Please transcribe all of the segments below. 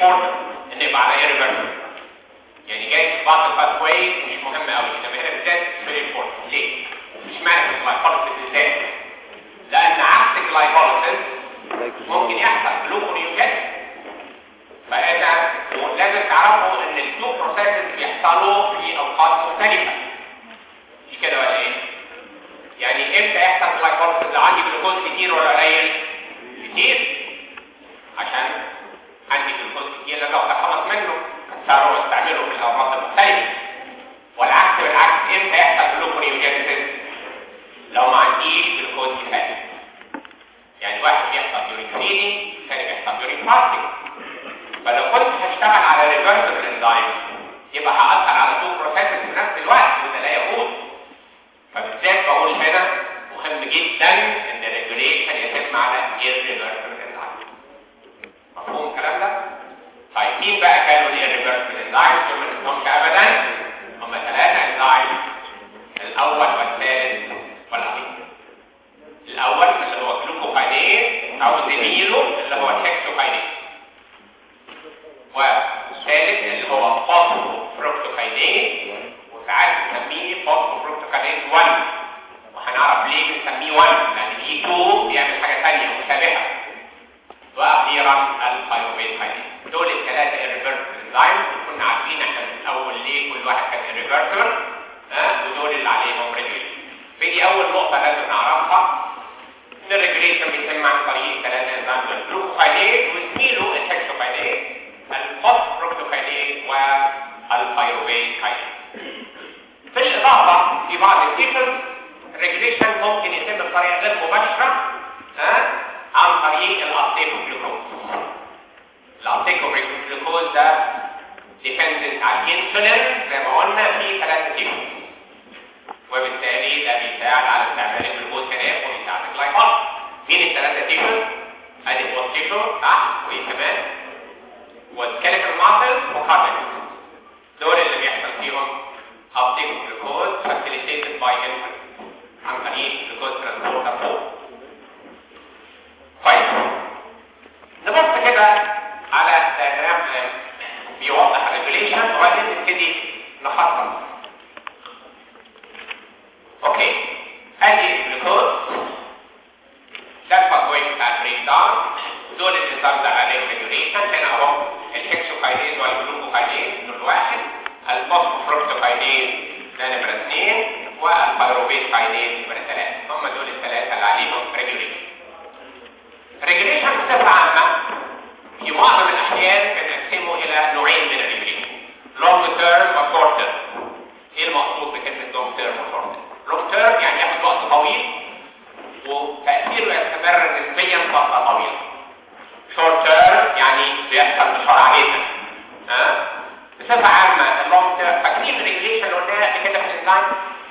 important ان يبقى على irreversible يعني جاي في بعض الباثواي مش مهم قوي انما هنا بالذات very important ليه؟ مش معنى في الجلايكوليسيس بالذات لان عكس الجلايكوليسيس ممكن يحصل جلوكونيوجينيس فاذا لازم تعرفوا ان التو بروسيسز بيحصلوا في اوقات مختلفه مش كده ولا ايه؟ يعني امتى يحصل جلايكوليسيس لو عندي جلوكوز كتير ولا قليل؟ كتير عشان عندي جلوكوز كتير لازم اتخلص منه كسره واستعمله في الاوقات المختلفه والعكس بالعكس امتى يحصل جلوكونيوجينيس لو ما عنديش جلوكوز كفايه يعني واحد بيحصل ديورين فيدنج الثاني بيحصل ديورين فاستنج فلو كنت هشتغل على ريفرسبل انزايم يبقى هاثر على تو بروسيسز في نفس الوقت وده لا يجوز فبالذات بقول هنا مهم جدا ان الريجوليشن يتم على irreversible enzyme مفهوم الكلام ده؟ طيب مين بقى كانوا الirreversible enzymes دول ما نسمهمش ابدا هم ثلاثه انزايم الاول والثالث والاخير الاول اللي هو جلوكوكاينيز او زميله اللي هو الهكسوكاينيز والثالث اللي هو فوسفوفركتوكاينيز وساعات بنسميه فوسفوفركتوكاينيز 1 وهنعرف ليه بنسميه 1 لان في 2 بيعمل حاجه ثانيه مشابهه واخيرا الفايروبيت كاينيز دول الثلاثه irreversible enzymes كنا عارفين احنا من الاول ليه كل واحد كان irreversible ها ودول اللي عليهم ريجوليشن فدي اول نقطه لازم نعرفها ان الريجوليشن بيتم عن طريق ثلاثه انزيمز الجلوكوكاينيز وزميله الهكسوكاينيز الفوسفوركتوكاينيز والفايروبيت كاينيز في الاضافه في بعض التيشنز الريجوليشن ممكن يتم بطريقه غير مباشره ها عن طريق الابتيك اوف جلوكوز الابتيك اوف جلوكوز ده ديبندنت على الانسولين زي ما قلنا في ثلاثه تيشنز وبالتالي ده بيساعد على استعمال الجلوكوز كناف وبيساعد الجلايكوز مين الثلاثه تيشوز ادي البوستيشو صح وايه كمان والسكيلتال ماسل وكارتكس دول اللي بيحصل فيهم uptake of glucose facilitated by insulin عن طريق glucose transporter 4 طيب نبص كده على diagram بيوضح الريجوليشن وبعدين نبتدي نخطط اوكي ادي الجلوكوز ده الباثوي بتاع البريك داون دول النظام ده عليه ريجوليشن هنا اهو الهكسوكاينيز والجلوكوكاينيز دول واحد الفوسفوفركتوكاينيز ده نمرة اثنين والبيروبيت كاينيز نمرة ثلاثة هم دول الثلاثة اللي عليهم ريجوليشن ريجوليشن بصفة عامة في معظم الأحيان بنقسمه إلى نوعين من الريجوليشن لونج تيرم وشورت تيرم ايه المقصود بكلمة لونج تيرم وشورت تيرم لونج تيرم يعني ياخد وقت طويل وتأثيره يستمر نسبيا فترة طويلة شورت تيرم يعني بيحصل بسرعة جدا ها بصفة عامة اللونج تيرم فاكرين الريجوليشن اللي قلناها قبل كده في الانزايم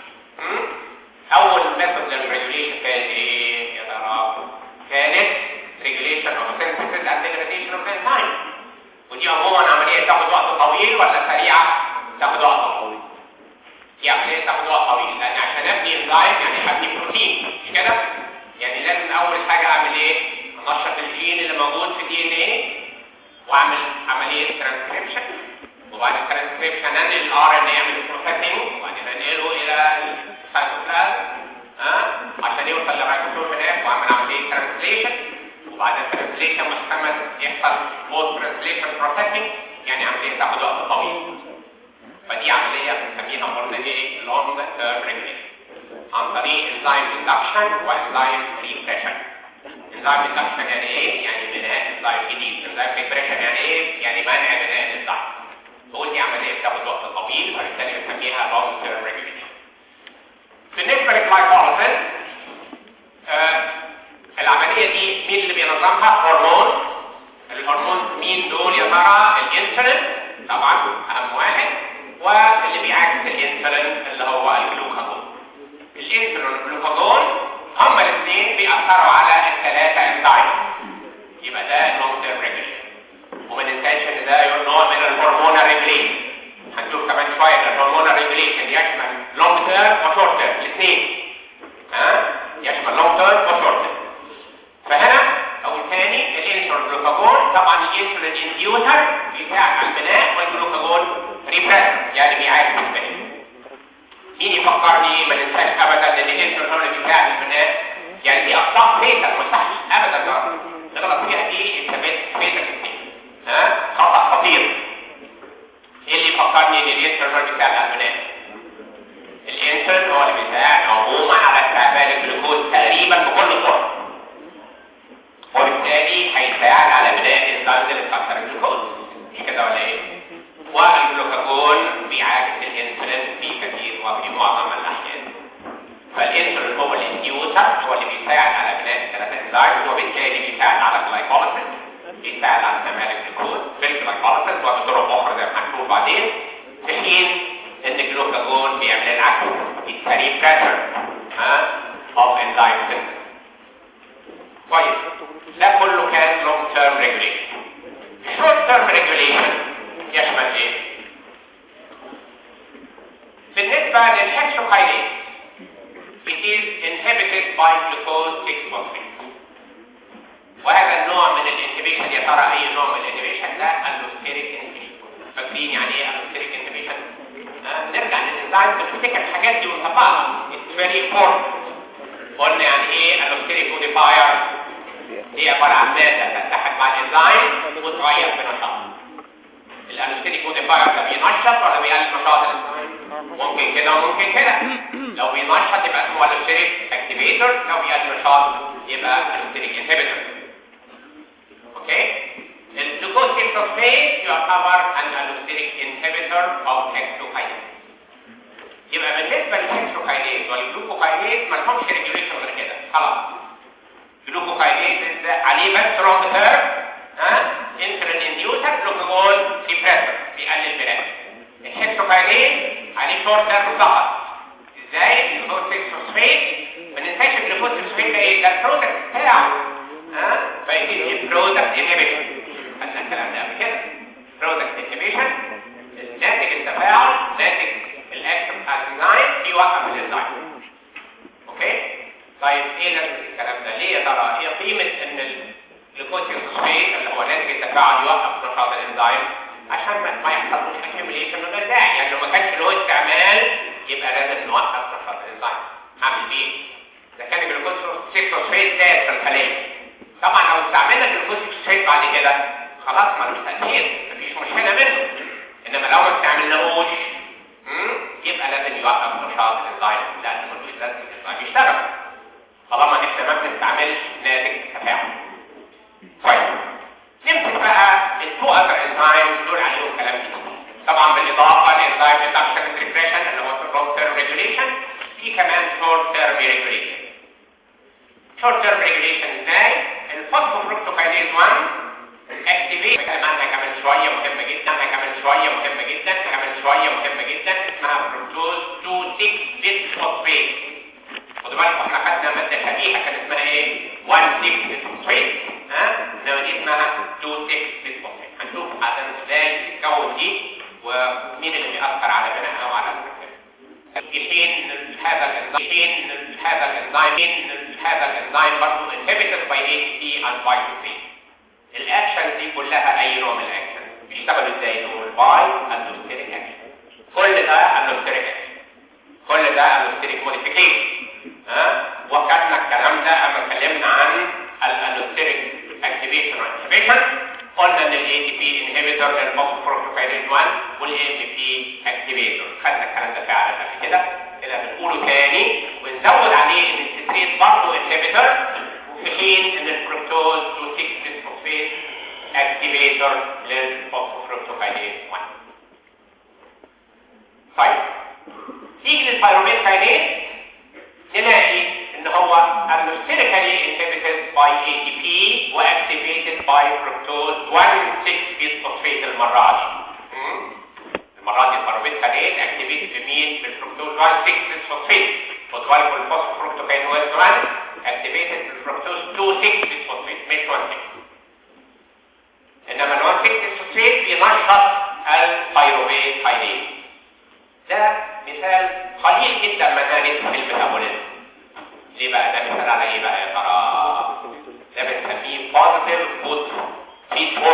أول ميثود للريجوليشن كانت ايه يا ترى؟ كانت ريجوليشن اوف synthesis and degradation of enzyme ودي عموما عملية تاخد وقت طويل ولا سريعة؟ تاخد وقت طويل دي عملية تاخد وقت طويل لأن عشان أبني انزيم يعني أبني بروتين مش كده؟ يعني لازم أول حاجة أعمل إيه؟ أنشط الجين اللي موجود في الدي إن إيه وأعمل عملية ترانسكريبشن وبعد الترانسكريبشن أنقل الآر إن يعمل بروسيسنج وبعدين أنقله إلى السيتوبلازم ها عشان يوصل للرايبوسوم هناك وأعمل عملية ترانسليشن وبعد الترانسليشن محتمل يحصل بوست ترانسليشن بروسيسنج يعني عملية تاخد وقت طويل فدي عملية بنسميها قلنا ايه لونج تيرم ريجوليشن عن طريق انزيم اندكشن وانزيم ريبريشن انزيم اندكشن يعني ايه؟ يعني بناء انزيم جديد انزيم ريبريشن يعني ايه؟ يعني منع بناء الانزيم تقول دي عملية بتاخد وقت طويل وبالتالي بنسميها لونج تيرم ريجوليشن بالنسبة للجلايكوليسيس آه العملية دي مين اللي بينظمها؟ هرمون الهرمون مين دول يا ترى؟ الانسولين طبعا اهم واحد واللي بيعكس الانسولين اللي هو الجلوكاجون الانسولين والجلوكاجون هما الاثنين بيأثروا على الثلاثة انزايم يبقى ده لونج تيرم ريجوليشن وما ننساش ان ده نوع من الهرمونال ريجوليشن هنشوف كمان شويه ان الهرمونال ريجوليشن يشمل لونج تيرم وشورت تيرم الاثنين ها يشمل لونج تيرم وشورت تيرم فهنا او الثاني الانسولين طبعا الانسولين انديوسر بيساعد على البناء والجلوكاجون ريبريسر يعني بيعالج البناء مين يفكرني ما ننساش ابدا ان الانسولين هو اللي بيساعد البناء يعني دي اخطاء فيتا ما يصحش ابدا نغلط نغلط فيها دي انتبهت فيتا كتير ها خطا خطير ايه اللي يفكرني ان الانسولين هو اللي بيساعد على البناء الانسولين هو اللي بيساعد عموما على استعمال الجلوكوز تقريبا بكل الطرق وبالتالي هيساعد على بناء الانزيمز اللي بتكسر الجلوكوز مش كده ولا ايه؟ والجلوكاجون بيعاكس الانسولين في كثير وفي معظم الاحيان فالانسولين هو الانديوسر هو اللي بيساعد على بناء الثلاثه انزيمز وبالتالي بيساعد على الجلايكوليسيس بيساعد على استعمال الجلوكوز بالجلايكوليسيس وبطرق اخرى زي ما هنشوف بعدين في حين ان الجلوكاجون بيعمل العكس السري بريشر ها اوف انزيم سيستم كويس ده كله كان لونج تيرم ريجوليشن شورت تيرم ريجوليشن يشمل ايه بالنسبه للهكسوكاينيز it is inhibited by glucose 6 phosphate وهذا النوع من الانهبيشن يا ترى اي نوع من الانهبيشن ده الوستيريك انهبيشن فاكرين يعني ايه الوستيريك انهبيشن آه نرجع للانزيم بنفتكر الحاجات دي ونطبقها it's very important قلنا يعني ايه الوستيريك موديفاير هي عباره عن ماده تتحد مع الانزيم وتغير في نشاط الانستيك موديفاير ده بينشط ولا بيقلل نشاط الانزيم ممكن كده وممكن كده لو بينشط يبقى اسمه الستيريك اكتيفيتور لو بيقلل نشاط يبقى الستيريك انهبيتور اوكي الجلوكوز فوسفات يعتبر ان الستيريك انهبيتور او هكسوكاينيز يبقى بالنسبه للهكسوكاينيز والجلوكوكاينيز ما لهمش ريجوليشن غير كده خلاص جلوكوكاينيز عليه بس رونج تيرم ها انسولين انديوسر جلوكاجون ديبريسر بيقلل البناء الهكسوكاينيز عليه شورت تيرم فقط ازاي الجلوكوز 6 فوسفات ما ننساش الجلوكوز 6 فوسفات ده ايه ده البرودكت بتاعه ها فيجي البرودكت انهبيشن خدنا الكلام ده قبل كده برودكت انهبيشن ناتج التفاعل ناتج الاكشن بتاع الانزيم بيوقف الانزيم اوكي طيب ايه لازمه الكلام ده ليه يا ترى ايه قيمه ان الجلوكوز فوسفات اللي هو ناتج التفاعل يوقف نشاط الانزيم عشان ما ما يحصلش اكيوميليشن من غير داعي يعني لو ما كانش له استعمال يبقى لازم نوقف نشاط الانزيم اعمل ايه اذا كان الجلوكوز 6 فوسفات زاد في الخليه طبعا لو استعملنا الجلوكوز فوسفات بعد كده خلاص ملوش تاثير مفيش مشكله منه انما لو ما استعملناهوش يبقى لازم يوقف نشاط الانزيم لان ملوش لازم الانزيم يشتغل طالما احنا ما بنستعملش ناتج تفاعل طيب نمسك بقى التو اذر انزيمز دول عليهم كلام كتير طبعا بالاضافه للانزيم بتاع السكند ريجريشن اللي هو لونج تيرم ريجوليشن في كمان شورت تيرم ريجوليشن شورت تيرم ريجوليشن ازاي الفوسفوفركتوكاينيز 1 اكتيفيت بتكلم عنها كمان شويه مهمه جدا عنها كمان شويه مهمه جدا كمان شويه مهمه جدا اسمها فروكتوز 2 6 بيسفوسفيت خدوا بالكم احنا خدنا ماده شبيهه كان اسمها ايه 1 6 بيسفوسفيت ها انما دي اسمها 2 6 بيسفوسفيت هنشوف عشان ازاي تتكون دي ومين اللي بيأثر على بنائها وعلى حين هذا الانزيم حين هذا الانزيم هذا الانزيم برضه inhibited by ATP and by الاكشن دي كلها اي نوع من الاكشن بيشتغلوا ازاي نقول باي الوستيريك اكشن كل ده الوستيريك اكشن كل ده الوستيريك موديفيكيشن ها وكان الكلام ده اما اتكلمنا عن الالوستيريك اكتيفيشن وانهبيشن قلنا ان الاي تي بي انهبيتور للفوسفوفروكتوكاينيز 1 والاي ام بي اكتيفيتور خدنا الكلام ده فعلا قبل كده كده بنقوله تاني ونزود عليه ان الستريت برضه انهبيتور وفي حين ان الفركتوز 2 6 بيسفوسفيت اكتيفيتور للفوسفوفروكتوكاينيز 1 طيب نيجي للبيروميت كاينيز نلاقي ان هو allosterically inhibited by ATP وactivated by fructose 1,6-bisphosphate المرة دي المرة دي البيروميت كاينيز activated بمين بالفركتوز 1,6-bisphosphate خدوا بالكم الفوسفوفروكتوكاينيز 1 activated بالفركتوز 2,6-bisphosphate مش 1,6 انما ال 1,6-bisphosphate بينشط البيروميت كاينيز ده مثال قليل جدا منارس في الميتابوليزم ليه بقى ده مثال على ايه بقى يا ترى ده بنسميه positive good feedforward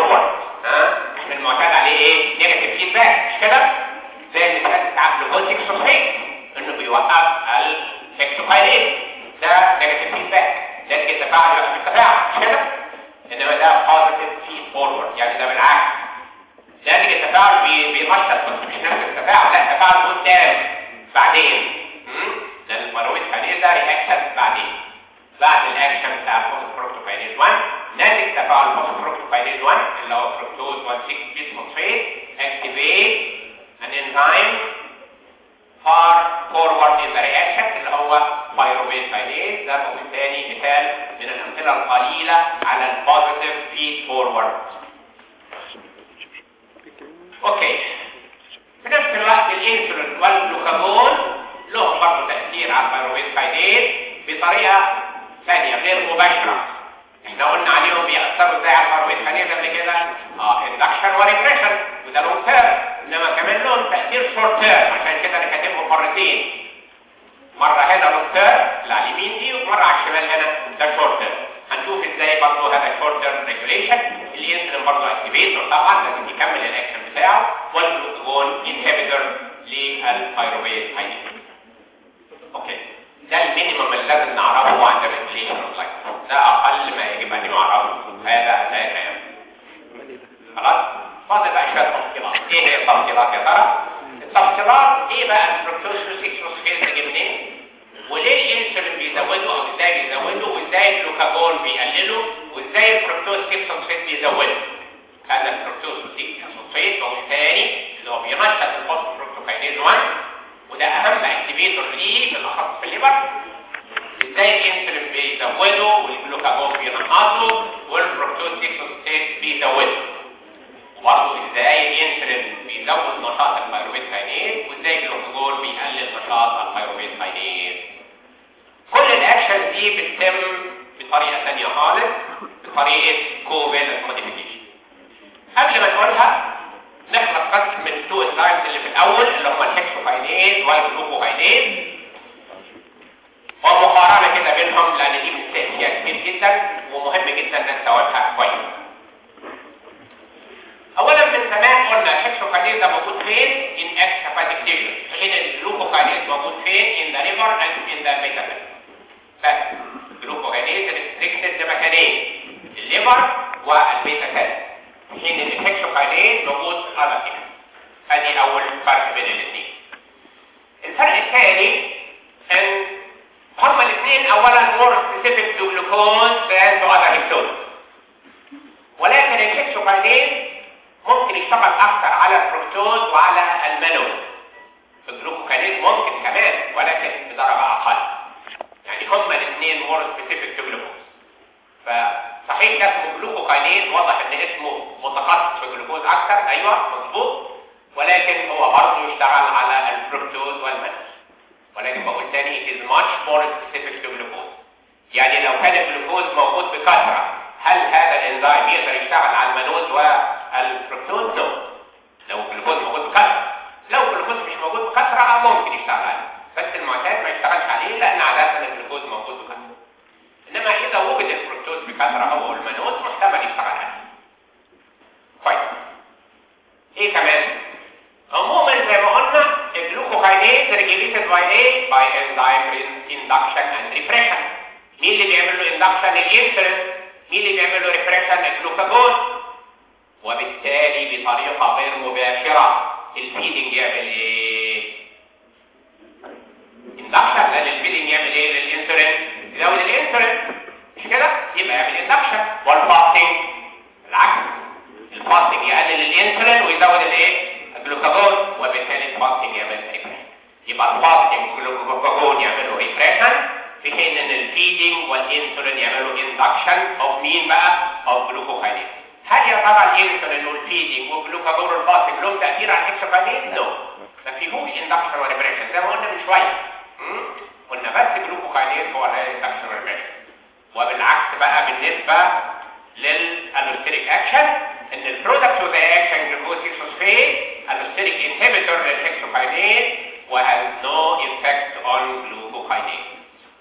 فورورد يعني ده بالعكس ناتج التفاعل بي- بينشط بس مش نفس التفاعل لا التفاعل قدام بعدين مم؟ لان البيروفيت كاينيز ده رياكشن بعدين بعد الاكشن بتاع الفوسفوركتوكاينيز 1 ناتج تفاعل الفوسفوركتوكاينيز 1 اللي هو فركتوز 1 6 بيسفوسفيت اكتيفيت an enzyme far forward in the reaction اللي هو pyruvate kinase ده وبالتالي مثال من الامثله القليله على البوزيتيف فيد فورورد اوكي في نفس الوقت الانسولين والجلوكاجون لهم برضه تاثير على البيروفيت كاينيز بطريقه ثانيه غير مباشره احنا قلنا عليهم بيأثروا ازاي على البيروفيت كاينيز قبل كده اه اندكشن وريبريشن وده لهم تيرم انما كمان لهم تاثير شورت تيرم عشان كده انا كاتبهم مرتين مره هنا لونج تيرم اللي على اليمين دي ومره على الشمال هنا ده شورت تيرم هنشوف ازاي برضه هذا شورت تيرم ريجوليشن الانسولين برضه اكتيفيتور طبعا لازم يكمل الاكشن بتاعه والجلوكاجون انهبيتور للبيروفيت كاينيز اوكي ده المينيمم اللي لازم نعرفه عند الريجوليشن اوف لايف ده اقل ما يجب ان يعرف هذا لا يتعرف خلاص فاضل بقى شويه تفصيلات ايه هي التفصيلات يا ترى التفصيلات ايه بقى الفركتوز 6 فوسفيت تجي منين وليه الانسولين بيزوده او ازاي بيزوده وازاي الجلوكاجون بيقلله وازاي الفركتوز 6 فوسفيت بيزوده هذا الفركتوز 6 فوسفيت هو الثاني اللي هو بينشط الفوسفوركتوكاينيز 1 وده اهم اكتيفيتور ليه بالاخص في الليبر ازاي الانسولين بيزوده والجلوكاجون بينقصه والفركتوز 6 فوسفيت بيزوده وبرضه ازاي الانسولين بيزود نشاط البيروفيت كاينيز وازاي الجلوكاجون بيقلل نشاط البيروفيت كاينيز كل الاكشن دي بتتم بطريقه ثانيه خالص بطريقه كوفالنت موديفيكيشن قبل ما نقولها نخلص بس من التو سلايدز اللي في الاول اللي هم الهكسوكاينيز والجلوكوكاينيز ومقارنه كده بينهم لان دي بتسال فيها كتير جدا ومهم جدا نستوعبها كويس اولا من زمان قلنا الهكسوكاينيز ده موجود فين ان اكس هيباتيك تيشو حين الجلوكوكاينيز موجود فين ان ذا ليفر اند ان ذا ميتابول بس الجلوكوكاينيز ريستريكتد لمكانين الليفر والبيتا سيل حين الهكسوكاينيز موجود في هذا كده ادي اول فرق بين الاثنين الفرق الثاني ان هما الاثنين اولا more specific to glucose than to other hexones ولكن الهكسوكاينيز ممكن يشتغل اكثر على الفركتوز وعلى المانوز الجلوكوكاينيز ممكن كمان ولكن بدرجه اقل يعني هما الاثنين more specific to glucose فصحيح ده اسمه جلوكوكاينيز واضح ان اسمه متخصص في الجلوكوز اكثر ايوه مظبوط ولكن هو برضه يشتغل على الفركتوز والمانوز ولكن بقول تاني it is much more specific to glucose يعني لو كان الجلوكوز موجود بكثره هل هذا الانزيم يقدر يشتغل على المانوز والفركتوز؟ نو لو الجلوكوز موجود بكثره لو الجلوكوز مش موجود بكثره ممكن يشتغل عليه بس المعتاد ما يشتغلش عليه لان عاده الجلوكوز موجود بكثره انما اذا وجد الفركتوز بكثره او المانوز محتمل يشتغل عليه طيب ايه كمان عموما زي ما قلنا الجلوكوكاينيز ريجوليتد باي ايه باي انزيم اندكشن اند ريبريشن مين اللي بيعمل له اندكشن الانسولين مين اللي بيعمل له ريبريشن الجلوكاجون وبالتالي بطريقه غير مباشره الفيدنج يعمل ايه اندكشن لان الفيدنج يعمل ايه للانسولين يزود الانسولين مش كده يبقى يعمل اندكشن والفاستنج العكس الفاستنج يقلل الانسولين ويزود الايه الجلوكاجون وبالتالي الفاستنج يعمل ريبريشن يبقى الفاستنج والجلوكاجون يعملوا ريبريشن في حين ان الفيدنج والانسولين يعملوا اندكشن اوف مين بقى اوف جلوكوكاينيز هل يا ترى الانسولين والفيدنج والجلوكاجون والفاستنج لهم تاثير على الهكسوكاينيز؟ نو ما فيهوش اندكشن وريبريشن زي ما قلنا من شويه م? قلنا بس جلوكوكاينيز هو الاندكشن وريبريشن وبالعكس بقى بالنسبه للالوستريك اكشن ان البرودكت اوف ذا اكشن جلوكوز 6 فوسفيت الوستريك انهبيتور للهكسوكاينيز وهاز نو effect on glucokinase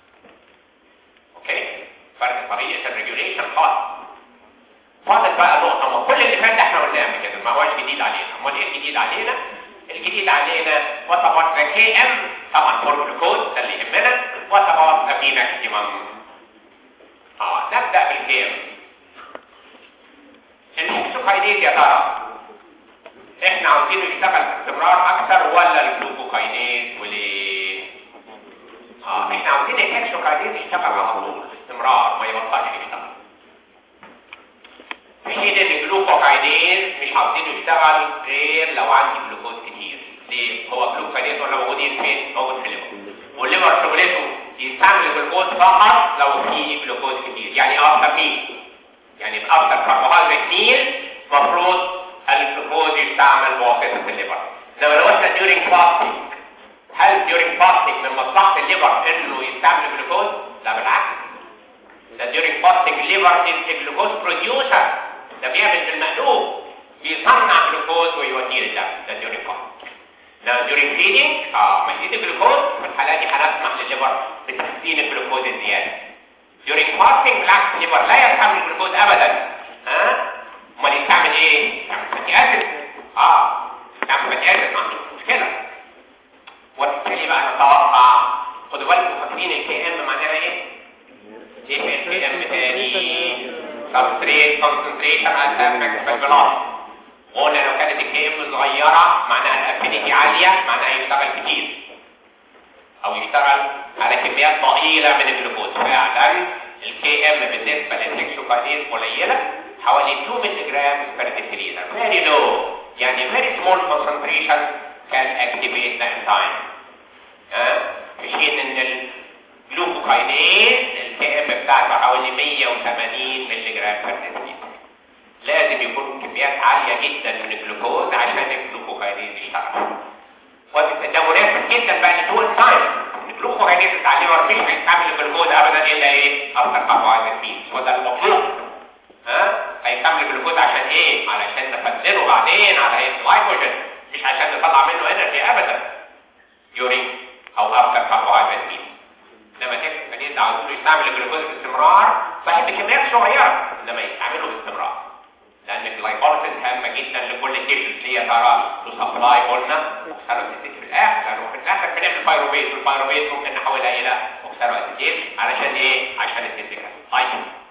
اوكي فرق طريقه الريجوليشن خالص فاضل بقى نقطه ما كل اللي فات ده احنا قلناه قبل كده ما هوش جديد علينا امال ايه الجديد علينا الجديد علينا وطبعا ذا كي ام طبعا فور جلوكوز ده اللي يهمنا وطبعا ذا بي ماكسيمم اه نبدا بالكي ام الهكسوكاينيز يا ترى احنا عاوزينه يشتغل باستمرار اكثر ولا الجلوكوكاينيز وليه اه احنا عاوزين الهكسوكاينيز يشتغل على طول باستمرار ما يبطلش يشتغل في حين ان الجلوكوكاينيز مش عاوزينه يشتغل غير لو عندي جلوكوز كتير ليه هو الجلوكوكاينيز ولا موجودين فين موجود في الليفر والليفر شغلته يستعمل الجلوكوز فقط لو في جلوكوز كتير يعني اكتر مين يعني باكتر كربوهيدرات ميل المفروض الجلوكوز يستعمل بواسطه الليفر انما لو احنا during fasting هل during fasting من مصلحه الليفر انه يستعمل الجلوكوز؟ لا بالعكس ده during fasting الليفر is a glucose producer ده بيعمل بالمقلوب بيصنع جلوكوز ويوديه للدم ده during fasting لو during feeding اه ما يزيد الجلوكوز في الحالة دي هنسمح للليفر بتحسين الجلوكوز الزيادة during fasting بالعكس الليفر لا يستعمل الجلوكوز ابدا ها امال يستعمل ايه؟ يستعمل فاتي اسيد اه يستعمل فاتي اسيد ما عندوش مشكلة وبالتالي بقى نتوقع خدوا بالكم فاكرين الكي ام معناها ايه؟ ايه الكي ام تاني؟ substrate concentration at maximum velocity قلنا لو كانت الكي ام صغيرة معناها الافينيتي عالية معناها يشتغل كتير او يشتغل على كميات ضئيلة من الجلوكوز فعلا الكي ام بالنسبة للهكسوكاينيز قليلة حوالي 2 ملي جرام per deciliter very low يعني very small concentration can activate the enzyme ها في حين ان الجلوكوكاينيز الكي ام بتاعته حوالي 180 ملي جرام per deciliter لازم يكون كميات عالية جدا من الجلوكوز عشان الجلوكوكاينيز يشتغل وده مناسب جدا بقى لدول تايم الجلوكوكاينيز بتاع الليفر مش هيستعمل الجلوكوز ابدا الا ايه اكتر كربوهيدرات فيه وده المطلوب ها هيستعمل الجلوكوز عشان ايه علشان نخزنه بعدين على هيئه الجلايكوجين مش عشان نطلع منه انرجي ابدا يورين او اكتر كربوهيدرات فيه انما الجلوكوكاينيز عاوزينه يستعمل الجلوكوز باستمرار صحيح بكميات صغيره انما يستعمله باستمرار لان الجلايكوليسيس هامه جدا لكل تيشنز هي ترى تسبلاي قلنا اوكسالوسيتيك في الاخر لانه في الاخر بنعمل بايروبيت والبايروبيت ممكن نحولها الى اوكسالوسيتيك علشان ايه عشان التيتيك طيب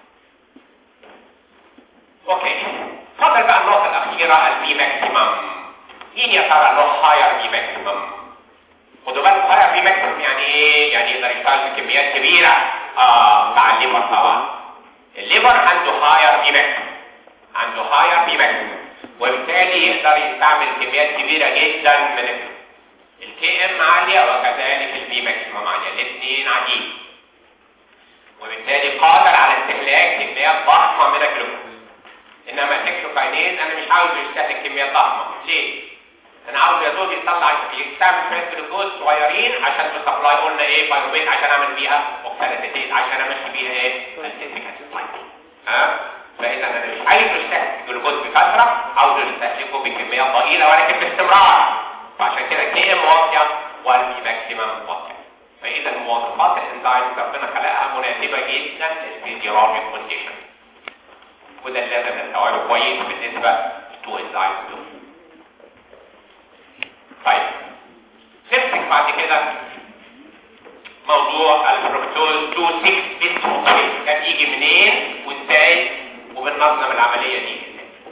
اوكي فضل بقى النقطه الاخيره البي ماكسيمم مين يا ترى له هاير بي ماكسيمم خدوا بالكم هاير بي ماكسيمم يعني ايه يعني يقدر يشتغل بكميات كبيره اه مع الليفر طبعا الليفر عنده هاير بي ماكسيمم عنده هاير بي ماكسيمم وبالتالي يقدر يستعمل كميات كبيرة جدا من الجلوكوز الكي ام عالية وكذلك البي ماكسيمم عالية الاثنين عاليين وبالتالي قادر على استهلاك كميات ضخمة من الجلوكوز انما الهكسوكاينيز انا مش عاوز يستهلك كميات ضخمة ليه؟ انا عاوز يا دوب يطلع يستعمل شوية جلوكوز صغيرين عشان تسبلاي قلنا ايه بايروبيت عشان اعمل بيها اوكساليتيز عشان امشي بيها ايه؟ التيتيك ها؟ فاذا انا مش عايز استهلك الجلوكوز بكثره عاوز استهلكه بكميات ضئيله ولكن باستمرار وعشان كده كي ام واطيه والبي ماكسيمم واطيه فاذا مواصفات الانزيم ربنا خلقها مناسبه جدا للفيزيولوجيك كونديشن وده اللي لازم نستوعبه كويس بالنسبه تو انزيمز دول طيب نمسك بعد كده موضوع الفركتوز 2 6 بيسفوسفيت كان يجي منين وازاي وبننظم العملية دي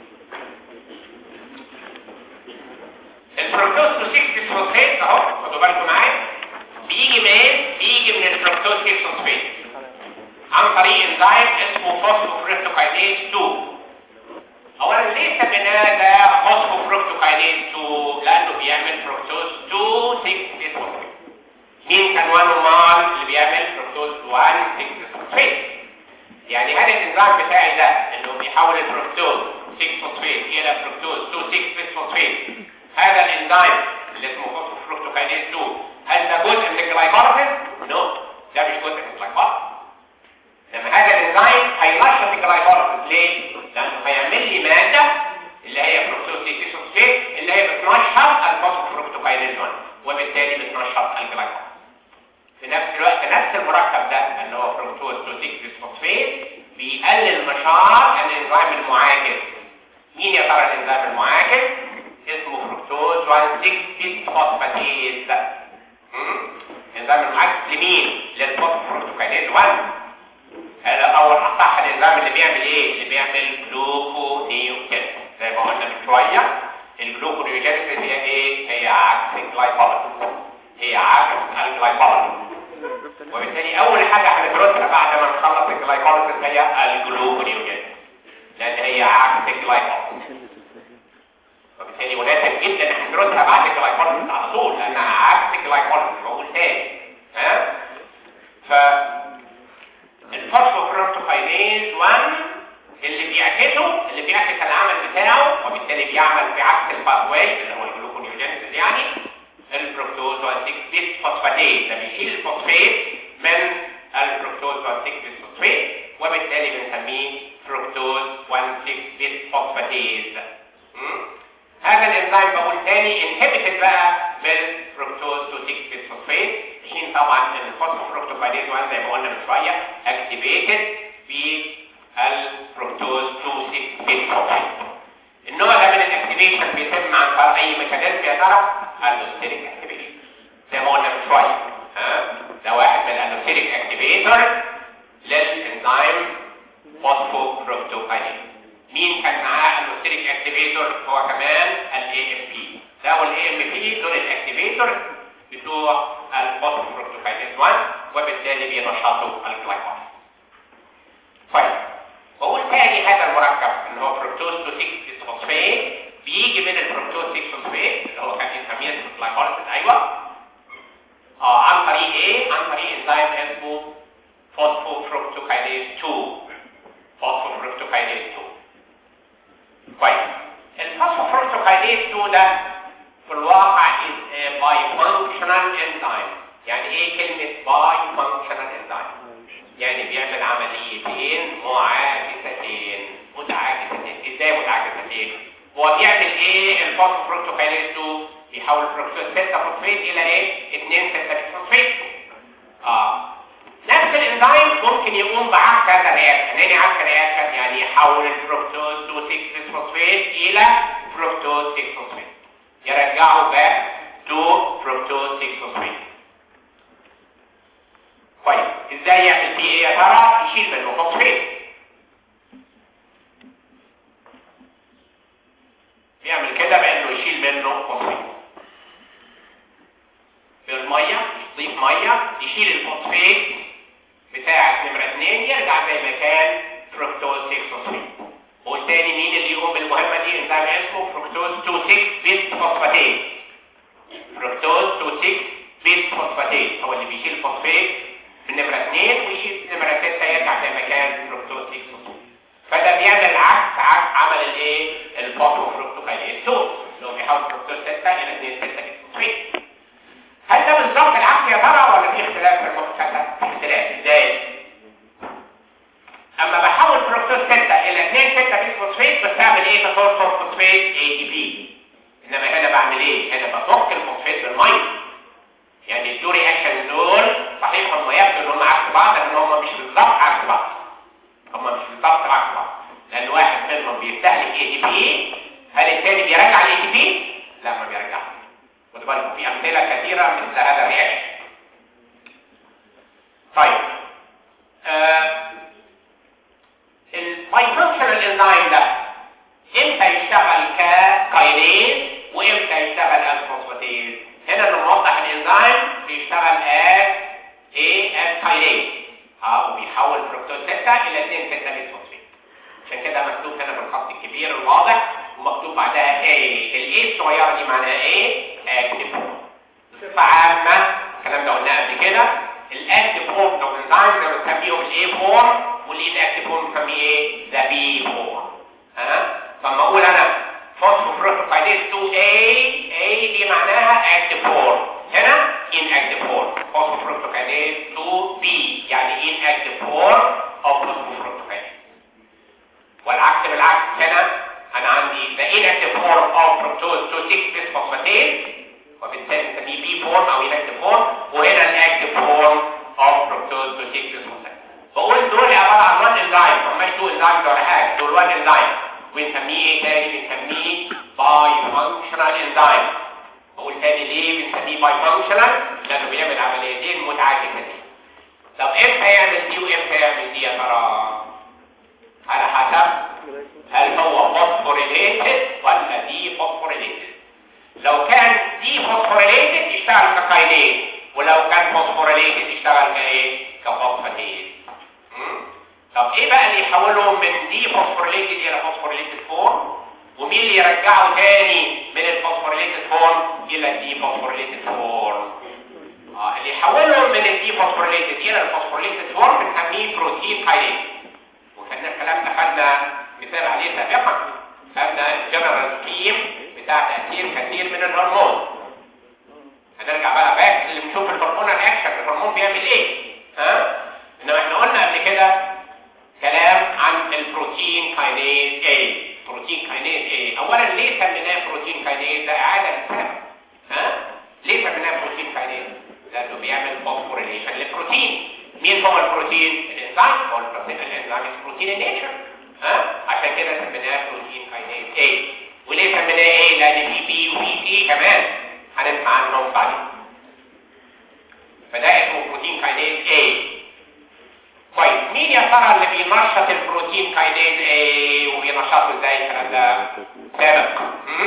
الفركتوز 2 6 بيسفوسفيت اهو خدوا بالكم معايا بيجي منين بيجي من الفركتوز 6 فوسفيت عن طريق انزيم اسمه فوسفوفركتوكاينيز 2 اولا ليه سميناه ده فوسفوفركتوكاينيز 2 لانه بيعمل فركتوز 2 6 بيسفوسفيت مين كان وان امال اللي بيعمل فركتوز 1 6 فوسفيت يعني هل الانزيم بتاعي ده اللي بيحول الفركتوز 6 فوسفيت الى فركتوز 2 6 فوسفيت هذا الانزيم اللي اسمه فوسفوفركتوكاينيز 2 هل ده جزء من الجلايكوليسيس؟ نو ده مش جزء من الجلايكوليسيس لما هذا الانزيم هينشط الجلايكوليسيس ليه؟ لانه هيعمل لي ماده اللي هي فركتوز 6 فوسفيت اللي هي بتنشط الفوسفوفركتوكاينيز 1 وبالتالي بتنشط الجلايكوليسيس في نفس الوقت نفس المركب ده اللي هو فركتوز 2 فوسفيت بيقلل نشاط الانزيم المعاكس مين يا ترى الانزيم المعاكس اسمه فركتوز 1 6 فوسفاتيز الانزيم المعاكس لمين للفوسفوفركتوكاينيز 1 هذا اول اصح الانزيم اللي بيعمل ايه اللي بيعمل جلوكونيوجين شويه الجلوكونيوجينيسيس هي ايه هي عكس الجلايكوليسيس هي عكس الجلايكوليسيس وبالتالي اول حاجه هندرسها بعد ما نخلص الجلايكوليسيس هي الجلوكونيوجينيسيس لان هي عكس الجلايكوليسيس وبالتالي مناسب جدا ان ندرسها بعد الجلايكوليسيس على طول لانها عكس الجلايكوليسيس بقول تاني ها ف الفوسفوفروكتوكاينيز 1 اللي بيعكسه اللي بيعكس العمل بتاعه وبالتالي بيعمل في عكس الباثواي اللي هو الجلوكونيوجينيسيس يعني الفركتوز 1 6 بيس فوسفاتيز ده بيشيل الفوسفات من الفركتوز 1 6 بيس فوسفات وبالتالي بنسميه فركتوز 1 6 بيس فوسفاتيز هذا الانزيم بقول تاني انهبتد بقى بالفركتوز 2 6 بيس فوسفات حين طبعا الفوسفوفركتوكاينيز 1 زي ما قلنا من شويه اكتيفيتد بالفركتوز 2 6 بيس فوسفات النوع ده من الاكتيفيشن بيتم عن طريق اي ميكانيزم يا ترى الالوستيريك اكتيفيشن زي ما قلنا من شويه ها ده واحد من الالوستيريك اكتيفيتور للانزيم فوسفوفركتوكاينيز مين كان معاه الالوستيريك اكتيفيتور هو كمان الاي ام بي ده والاي ام بي دول الاكتيفيتور بتوع الفوسفوفركتوكاينيز 1 وبالتالي بينشطوا الجلايكوز طيب بقول تاني هذا المركب اللي هو فركتوز 2 6 فوسفات بيجي من الفركتوز 6 فوسفات اللي هو كان بنسميه الجلايكوليسيس ايوه اه عن طريق ايه عن طريق انزيم اسمه فوسفوفركتوكاينيز 2 فوسفوفركتوكاينيز 2 كويس الفوسفوفركتوكاينيز 2 ده في الواقع is a bifunctional enzyme يعني ايه كلمة bifunctional enzyme يعني بيعمل عمليتين معاكستين متعاكستين ازاي متعاكستين هو بيعمل ايه الفوسفوفركتوكاينيز 2 بيحول الفركتوز 6 فوسفات الى ايه 2 6 فوسفات اه نفس الانزيم ممكن يقوم بعكس هذا الرياكشن يعني عكس الرياكشن يعني يحول الفركتوز 2 6 فوسفات الى فركتوز 6 فوسفات يرجعه باك تو فركتوز 6 فوسفات طيب ازاي يعمل فيه ايه يا ترى يشيل منه فوسفات يعمل كده بانه يشيل منه فوسفات بالميه يضيف ميه يشيل الفوسفات بتاع نمره 2 يرجع زي ما كان فركتوز 6 فوسفات والتاني مين اللي يقوم بالمهمه دي انزيم اسمه فركتوز 2 6 بيس فوسفاتيز فركتوز 2 6 بيس فوسفاتيز هو اللي بيشيل الفوسفات من نمره 2 ويشيل نمره 6 يرجع زي ما كان فركتوز 6 فوسفاتيز فده بيعمل عكس عكس عمل الايه الفوسفوفركتوكاينيز 2 اللي هو بيحول فركتوز 6 الى 2 6 فوسفات هل ده بالظبط العكس يا ترى ولا في اختلاف في المؤسسه؟ اختلاف ازاي؟ اما بحول فركتوز 6 الى 2 6 بيس فوسفات بستعمل ايه كفوسفور فوسفات اي تي بي انما هنا بعمل ايه؟ هنا بفك الفوسفات بالميه يعني الدو رياكشن دول صحيح هم يبدو ان هم عكس بعض لان هم مش بالظبط عكس بعض هم مش بالظبط عكس بعض لان واحد منهم بيستهلك اي تي بي هل الثاني بيرجع الاي تي بي؟ لا ما بيرجعش خدوا بالكم في امثله كثيره مثل هذا الرياكشن طيب آه البايفانكشنال انزيم ده امتى يشتغل ككاينيز وامتى يشتغل از فوسفاتيز هنا نوضح الانزيم بيشتغل از ايه از كاينيز اه وبيحول فركتوز 6 الى 2 6 بيس فوسفات عشان كده مكتوب هنا بالخط الكبير الواضح ومكتوب بعدها ايه الايه الصغيره دي معناها ايه اكتف بصفه عامه الكلام ده قلناه قبل كده الاكتف فورم اوف انزيم ده بنسميهم الاي فورم والاكتف فورم بنسميه ايه ذا بي فورم ها فلما اقول انا فوسفوفروتوكاينيز 2 A A دي معناها اكتف فورم هنا ان اكتف فورم فوسفوفروتوكاينيز 2 B يعني ان اكتف فورم او فوسفوفروتوكاينيز والعكس بالعكس هنا انا عندي the inactive form of fructose 2 6 bisphosphatase وبالتالي نسميه بي فورم او inactive form وهنا الاكتف فورم of fructose 2 6 bisphosphatase بقول دول عباره عن وان انزيم هم مش تو انزيمز ولا حاجه دول وان انزيم بنسميه ايه تاني بنسميه باي فانكشنال انزيم بقول تاني ليه بنسميه باي فانكشنال لانه بيعمل عمليتين متعاكستين طب امتى يعمل دي وامتى يعمل دي يا ترى على حسب هل هو فوسفوريليتد ولا دي فوسفوريليتد لو كان دي فوسفوريليتد يشتغل ككاينيز ولو كان فوسفوريليتد يشتغل كايه كفوسفاتيز طب ايه بقى اللي يحوله من دي فوسفوريليتد الى فوسفوريليتد فورم ومين اللي يرجعه تاني من الفوسفوريليتد فورم الى الدي فوسفوريليتد فورم اه اللي يحوله من الدي فوسفوريليتد الى الفوسفوريليتد فورم بنسميه بروتين كاينيز وكان الكلام ده خدنا مثال عليه سابقا خدنا الجنرال سكيم بتاع تاثير كثير من الهرمون هنرجع بقى باك اللي بنشوف الهرمون اكشن الهرمون بيعمل ايه ها انما احنا قلنا قبل كده كلام عن البروتين كاينيز A بروتين كاينيز A اولا ليه سميناه بروتين كاينيز ده اعاده للسبب ها ليه سميناه بروتين كاينيز لانه بيعمل فوسفوريليشن للبروتين مين هو البروتين الانزيم هو البروتين الانزيم بروتين النيتشر ها عشان كده سميناه بروتين كاينيز A وليه سميناه A لان في بي وفي سي كمان هنسمع عنهم بعدين فده اسمه بروتين كاينيز A طيب مين يا ترى اللي بينشط البروتين كاينيز A وبينشطه ازاي الكلام ده سابق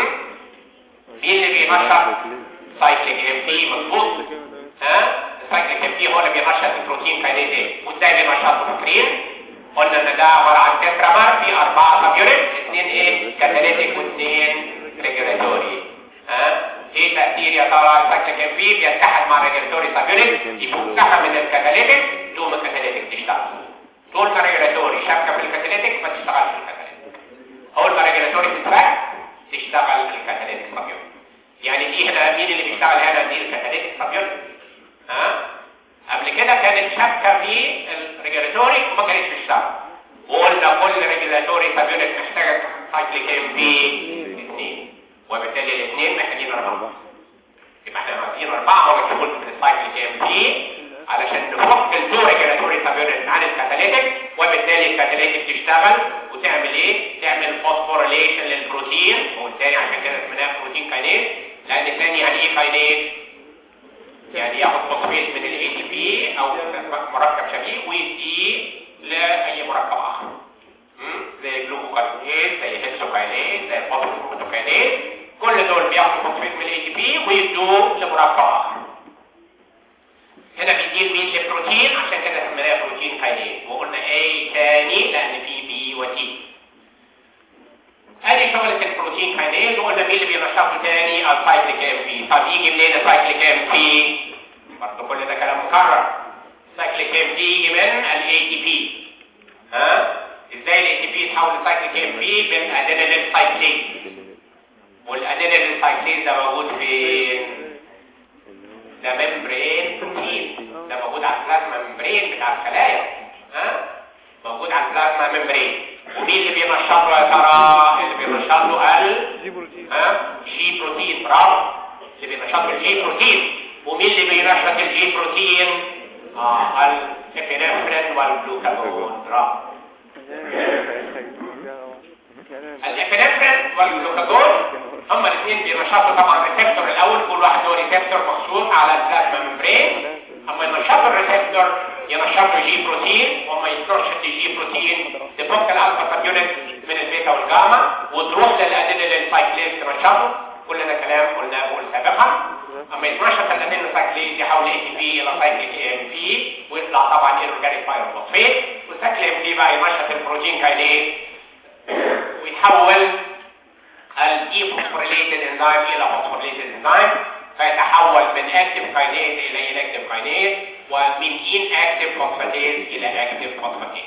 مين اللي بينشط سايكليك ام بي مظبوط ها السايكليك ام بي هو اللي بينشط البروتين كاينيز A وازاي بينشطه فاكرين قلنا ان ده عباره عن تترامر في اربعه سبيوريت اثنين ايه كاتاليتيك واثنين ريجولاتوري ها ايه تاثير يا ترى السايكليك ام بي بيتحد مع الريجولاتوري سبيوريت يفكها من الكاتاليتيك تقوم الكاتاليتيك تشتغل طول ما الريجولاتوري شابكه في الكاتاليتيك ما تشتغلش الكاتاليتيك اول ما الريجولاتوري تتفك تشتغل الكاتاليتيك سبيوريت يعني دي هنا مين اللي بيشتغل هنا دي الكاتاليتيك سبيوريت ها قبل كده كانت شابكه في الريجولاتوري وما كانتش بتشتغل وقلنا كل ريجولاتوري سبيوريت محتاجه سايكليك ام بي اثنين وبالتالي الاثنين محتاجين اربعه يبقى احنا محتاجين اربعه موجودين في السايكليك ام بي علشان نفك الدو ريجولاتوري سبيوريت عن الكاتاليتيك وبالتالي الكاتاليتيك تشتغل وتعمل ايه؟ تعمل فوسفوريليشن للبروتين والتاني عشان كده اسمناه بروتين كاينيز لان الثاني يعني ايه كاينيز؟ يعني ياخد فوسفيت من الاي تي بي او مركب شبيه ويديه لاي مركب اخر زي جلوكوكاينيز زي هيكسوكاينيز زي فوسفوكاينيز كل دول بياخدوا فوسفيت من الاي تي بي ويدوه لمركب اخر هنا بيديه مين للبروتين عشان كده سميناه بروتين كاينيز وقلنا اي تاني لان في بي وتي ادي شغلة البروتين كاينيز وقلنا مين اللي بينشطه تاني السايكليك ام بي طب يجي منين السايكليك ام بي برضه كل ده كلام مكرر السايكليك ام بي يجي من الاي تي بي ها ازاي الاي تي بي يتحول لسايكليك ام بي بالادينيلين سايكليز والادينيلين سايكليز ده موجود فين ده ممبرين بروتين ده موجود على البلازما ممبرين بتاع الخلايا ها موجود على البلازما ممبرين ومين اللي بينشطه يا ترى اللي بينشطه ال جي بروتين ها جي بروتين برافو اللي بينشطه الجي بروتين ومين اللي بينشط الجي بروتين اه الابينفرين والجلوكاجون برافو الابينفرين والجلوكاجون هما الاثنين بينشطوا طبعا ريسبتور الاول كل واحد له ريسبتور مخصوص على البلازما ممبرين اما ينشطوا الريسبتور ينشطوا جي بروتين واما ينشط الجي بروتين تفك الالفا سب يونت من البيتا والجاما وتروح للادينيلين سايكليز تنشطه كل ده كلام قلناه بقول سابقا اما يتنشط الادينيلين سايكليز يحول اي تي بي الى سايكليك ام بي ويطلع طبعا الاورجانيك بايروفوسفيت والسايكليك ام بي بقى ينشط البروتين كاينيز ويتحول الديفوسفوريليتد انزيم الى فوسفوريليتد انزيم فيتحول من اكتف كاينيز الى انكتف كاينيز ومن ان اكتف فوسفاتيز الى اكتف فوسفاتيز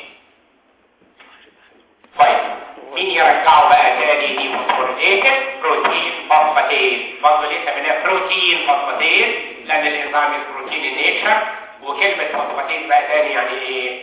طيب مين يرجعه بقى تاني دي فوسفوريليتد بروتين فوسفاتيز برضه ليه سميناه بروتين فوسفاتيز لان الانزيم بروتين النيتشر وكلمه فوسفاتيز بقى تاني يعني ايه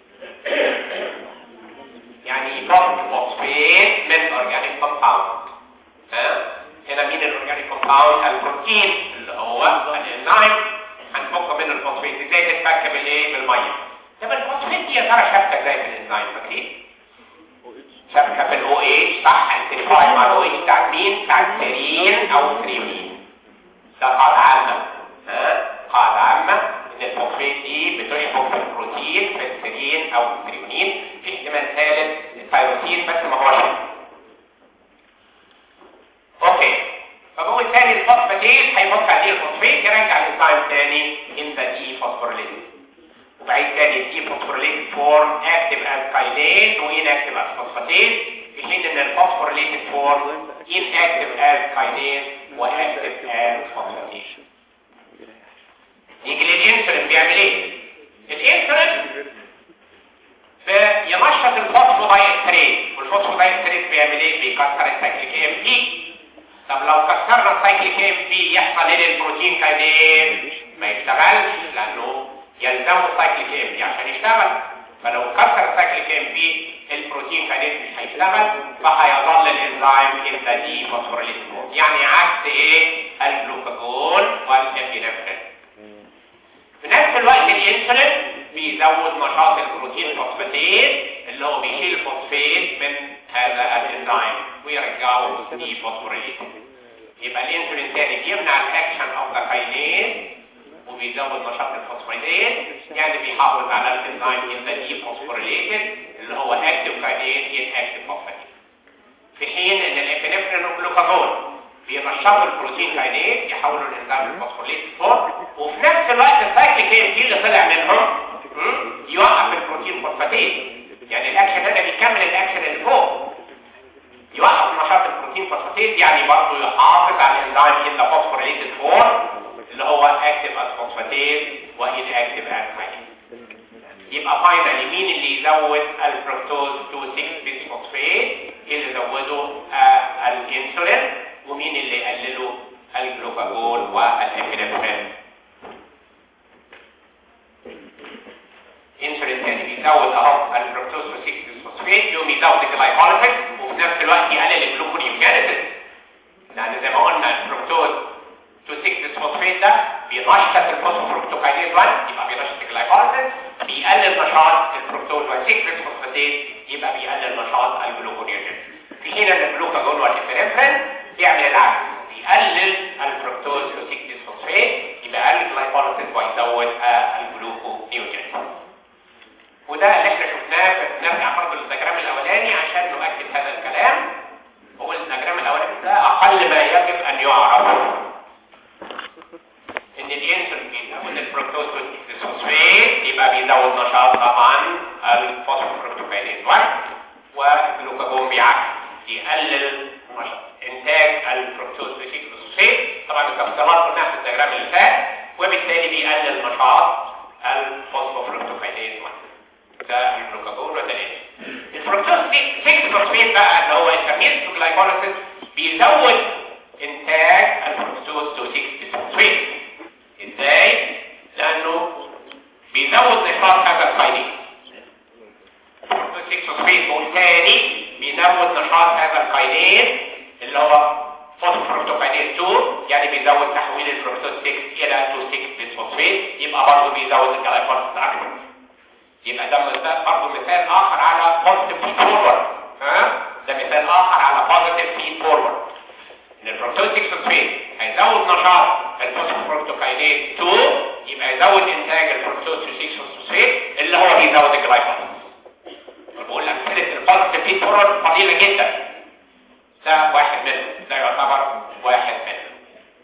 يعني يفك فوسفات من اورجانيك كومباوند ها هنا مين الاورجانيك كومباوند البروتين اللي هو الانزيم هنفك منه الفوسفات ازاي تتفك بالايه بالميه طب الفوسفات دي يا ترى شبكه ازاي في الانزيم فاكرين شبكه في الاو اتش صح هنتريفاي مع الاو اتش بتاع مين بتاع السيرين او الثريونين ده قاعده عامه ها قاعده عامه ان الفوسفات دي بتشبك في البروتين في السيرين او الثريونين في احتمال ثالث الثايروسين بس ما هوش تاني الفوسفاتيز هيفك هذه الفوسفيت يرجع الانزيم تاني ان ذا دي فوسفوريليز وبعيد تاني دي فوسفوريليز فورم اكتف از كاينيز وان اكتف از فوسفاتيز في حين ان الفوسفوريليز فورم ان اكتف از كاينيز واكتف از فوسفاتيز يجي للانسولين بيعمل ايه الانسولين بينشط الفوسفودايستريز والفوسفودايستريز بيعمل ايه بيكسر السايكليك ام بي طب لو كسرنا السايكليك ام بي يحصل ايه للبروتين كاينيز ما يشتغلش لانه يلزمه السايكليك ام بي عشان يشتغل فلو كسر السايكليك ام بي البروتين كاينيز مش هيشتغل فهيظل الانزيم انت دي فوسفوريليز يعني عكس ايه الجلوكاجون والابينفرين في نفس الوقت الانسولين بيزود نشاط البروتين فوسفاتيز اللي هو بيشيل الفوسفات من هذا الانزيم ويرجعه دي فوسفوريليز يبقى الانسولين تاني بيمنع الاكشن اوف ذا كاينيز وبيزود نشاط الفوسفوريليز يعني بيحافظ على الانزيم ان ذا دي فوسفوريليز اللي هو اكتف كاينيز ان اكتف فوسفاتيز في حين ان الابنفرين والجلوكاجون بينشطوا البروتين كاينيز يحولوا الانزيم الفوسفوريليز فور وفي نفس الوقت السايكليك ام اللي طلع منهم يوقف البروتين فوسفاتيز يعني الاكشن هنا بيكمل الاكشن اللي فوق يوقف نشاط البروتين فوسفاتيز يعني برضه يحافظ على الانزيم ان فوسفوريليز فور اللي هو اكتف از فوسفاتيز وان اكتف از كاينيز يبقى فاينالي مين اللي يزود الفركتوز 2 6 بيس فوسفات اللي يزوده آه الانسولين ومين اللي يقلله الجلوكاجون والابنفرين انسولين تاني بيزود اهو الفركتوز 6 بيس فوسفات يقوم يزود الجلايكوليسيس وفي نفس الوقت يقلل الجلوكونيوجينيسيس لان زي ما قلنا الفركتوز 2 6 بيس فوسفات ده بينشط الفوسفوفركتوكاينيز 1 يبقى بينشط الجلايكوليسيس بيقلل نشاط الفركتوز 6 بيس فوسفاتيز يبقى بيقلل نشاط الجلوكونيوجين في حين ان الجلوكاجون والابنفرين بيعمل العكس بيقلل الفركتوز 6 بيس فوسفات يبقى يقلل الجلايكوليسيس ويزود الجلوكونيوجين وده اللي احنا شفناه نرجع برضه للدياجرام الاولاني عشان نؤكد هذا الكلام هو الدياجرام الاولاني ده اقل ما يجب ان يعرف ان الانسولين بيزود الفركتوز والفوسفات يبقى بيزود نشاط طبعا الفوسفوفركتوكاينيز 1 والجلوكاجون بعكس يقلل انتاج الفركتوز والفوسفات طبعا التفصيلات قلناها في الدياجرام اللي فات وبالتالي بيقلل نشاط الفوسفوفركتوكاينيز 1 ده الجلوكاجون وده الانسولين الفركتوز 6 فوسفات بقى اللي هو الترميز جلايكوليسيس بيزود انتاج الفركتوز 6 فوسفات ازاي لانه بيزود نشاط هذا الكاينيز الفركتوز 6 فوسفات بالتالي بيزود نشاط هذا الكاينيز اللي هو فوسفوركتوكاينيز 2 يعني بيزود تحويل الفركتوز 6 الى 2 6 فوسفات يبقى برضه بيزود الجلايكوليسيس اكتر يبقى ده برضه مثال اخر على بوزيتيف فيد فورورد ها ده مثال اخر على بوزيتيف فيد فورورد ان الفركتوز 6 فوسفات هيزود نشاط الفوسفوركتوكاينيز 2 يبقى يزود انتاج الفركتوز 6 فوسفات اللي هو بيزود الجلايكوليسيس بقول لك امثله البوزيتيف فيد فورورد قليله جدا ده واحد منهم ده يعتبر واحد منهم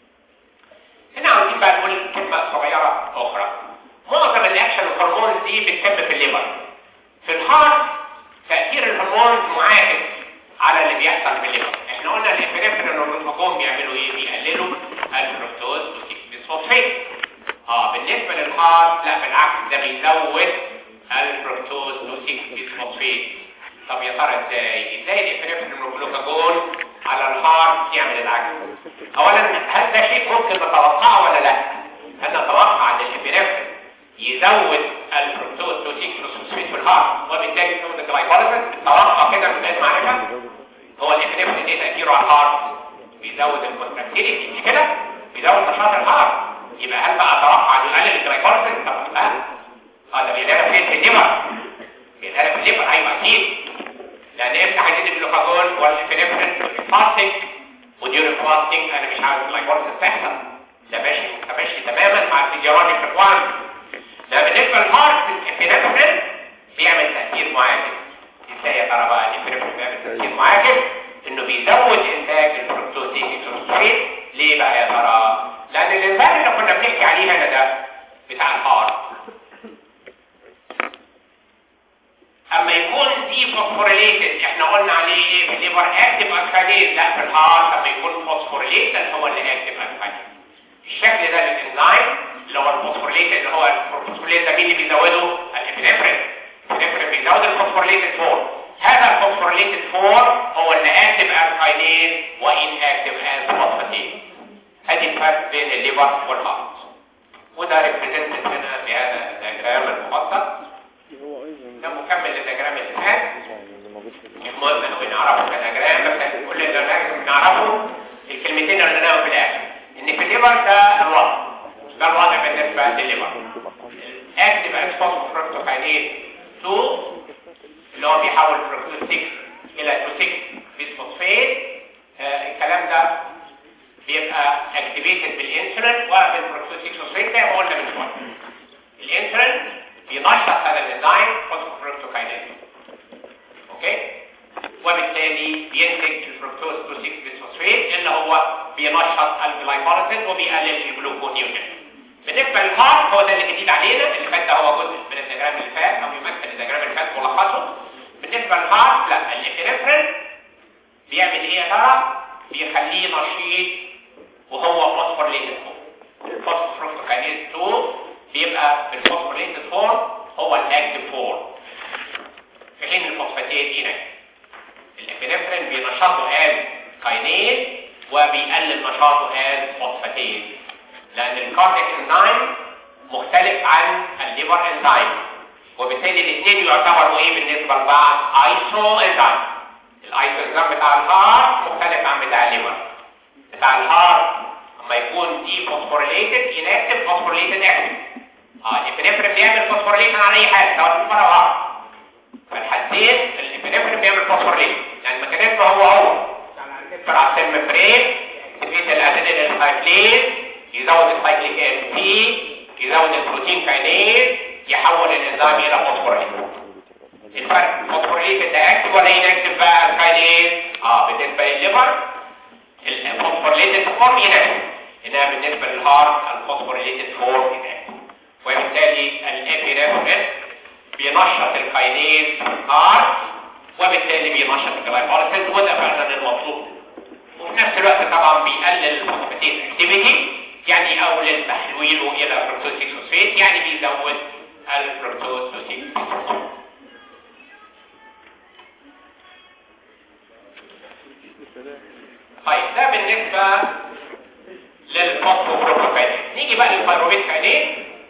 هنا عاوزين بقى نقول كلمه صغيره اخرى معظم الاكشن الهرمونز دي بتتم في الليبر في الهارت تاثير الهرمونز معاكس على اللي بيحصل في الليبر احنا قلنا الابنفرين والجلوكاجون بيعملوا ايه بيقللوا الفركتوز والفوسفات اه بالنسبه للهارت لا بالعكس ده بيزود الفركتوز والفوسفات طب يا ترى ازاي ازاي الابنفرين والجلوكاجون على الهارت يعمل العكس اولا هل ده شيء ممكن نتوقعه ولا لا هل نتوقع ان الابنفرين يزود الفركتوز توتيك فوسفات في الهارت وبالتالي يزود الجلايكوليسيس توقع كده من غير معرفه هو الابنفرين ايه تاثيره على الهارت بيزود الكونتراكتيليتي مش كده بيزود نشاط الهارت يبقى هل بقى اتوقع انه يقلل الجلايكوليسيس طب لا اه ده بيقلل فين في الليفر بيقلل في الليفر ايوه اكيد لان افتح حديد الجلوكاجون والابنفرين فاستنج وديورين فاستنج انا مش عاوز الجلايكوليسيس تحصل ده ماشي ماشي تماما مع الفيجراني فريكوانس ده بالنسبه للهارت الابنفرين بيعمل تاثير معاكس ازاي يا ترى بقى الابنفرين بيعمل تاثير معاكس انه بيزود انتاج الفركتوز دي فوسفات ليه ليه بقى يا ترى لان الانزيم اللي كنا بنحكي عليه هنا ده بتاع الهارت اما يكون دي فوسفوريليتد احنا قلنا عليه ايه في الليفر اكتف الكالين لا في الهارت اما يكون فوسفوريليتد هو اللي اكتف الكالين الشكل ده للانزيم اللي هو الفوسفوريليتد اللي هو الفوسفوريليتد ده مين اللي بيزوده الابنفرين الابنفرين بيزود الفوسفوريليتد فور هذا الفوسفوريليتد فور هو اللي اكتف الكالين وان اكتف از فوسفاتين ادي الفرق بين الليفر والهارت وده ريبريزنتد هنا بهذا الدياجرام المبسط ده مكمل للدياجرام اللي فات المهم انه نعرفه كدياجرام بس كل اللي لازم نعرفه الكلمتين اللي قلناهم في الاخر ان في الليفر ده الوضع ده الوضع بالنسبه للليفر اكتف از فوسفوفركتوكاينيز 2 اللي هو بيحول فركتوز 6 الى 2 6 بيسفوسفيت آه الكلام ده بيبقى اكتيفيتد بالانسولين وبالفركتوز 6 فوسفيت زي ما قلنا من شويه الانسولين بينشط هذا الانزيم فوسفوفركتوكاينيز اوكي وبالتالي بينتج الفركتوز 2 6 بيسفوسفيت اللي هو بينشط الجلايكوليسيس وبيقلل الجلوكونيوجين بالنسبه للهارت هو ده اللي جديد علينا اللي فات ده هو جزء من الدياجرام اللي فات او يمثل الدياجرام اللي فات ملخصه بالنسبه للهارت لا الابنفرين بيعمل ايه يا ترى بيخليه نشيط وهو فوسفوريليتد الفوسفوركتوكاينيز 2 بيبقى الفوسفوريليتد فورم هو الاكتيف فورم في حين الفوسفاتيد انك الابنفرين بينشطه از كاينيز وبيقلل نشاطه از فوسفاتيد لان الكارديك انزيم مختلف عن الليفر انزيم وبالتالي الاثنين يعتبروا ايه بالنسبه لبعض ايسو انزيم الايسو انزيم بتاع الهارت مختلف عن بتاع الليفر بتاع الهارت اما يكون دي فوسفوريليتد انكتيف فوسفوريليتد اكتيف اه الابنفرين بيعمل فوسفوريليشن على اي حاجه سواء في مره واحده فالحدين الابنفرين بيعمل فوسفوريليشن يعني الميكانيزم هو هو على السيل ممبرين تفيد الادينيل السايكليز يزود السايكليك ام بي يزود البروتين كاينيز يحول الانزيم الى فوسفوريليتد الفرق فوسفوريليتد ده اكتف ولا انكتف بقى الكاينيز اه بالنسبه للليفر الفوسفوريليتد فورم انكتف انما بالنسبه للهارت الفوسفوريليتد فورم انكتف وبالتالي الابينفرين بينشط الكاينيز هارت وبالتالي بينشط الجلايكوليسيس وده فعلا المطلوب وفي نفس الوقت طبعا بيقلل الفوسفاتيز اكتيفيتي يعني يقلل تحويله الى فركتوز 6 فوسفات يعني بيزود الفركتوز 6 فوسفات طيب ده بالنسبة للفوسفوفروكوكاينيز نيجي بقى للفيروبيت كاينيز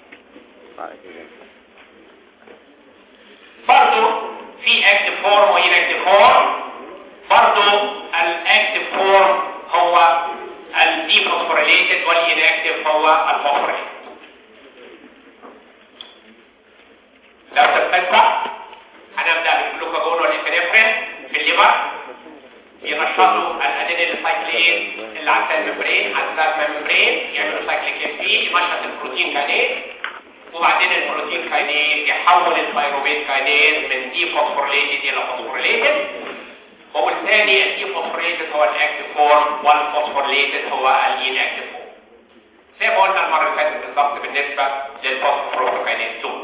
برضو في اكتف فورم وان اكتف فورم برضو الاكتف فورم هو الديفوسفوريليتد والانكتف هو الفوسفوريليتد لو تتذكر هنبدا بالجلوكاجون والابنفرين في الليفر ينشطوا الادينيل سايكلين اللي على السيل ممبرين على السيل ممبرين يعملوا سايكليك ام بي ينشط البروتين كاينيز وبعدين البروتين كاينيز يحول الفيروبيت كاينيز من دي فوسفوريليتد الى فوسفوريليتد وبالتالي الدي فوسفوريليتد هو الاكتيف فورم والفوسفوريليتد هو الان اكتيف فورم زي ما قلنا المره اللي فاتت بالظبط بالنسبه للفوسفوروكاينيز 2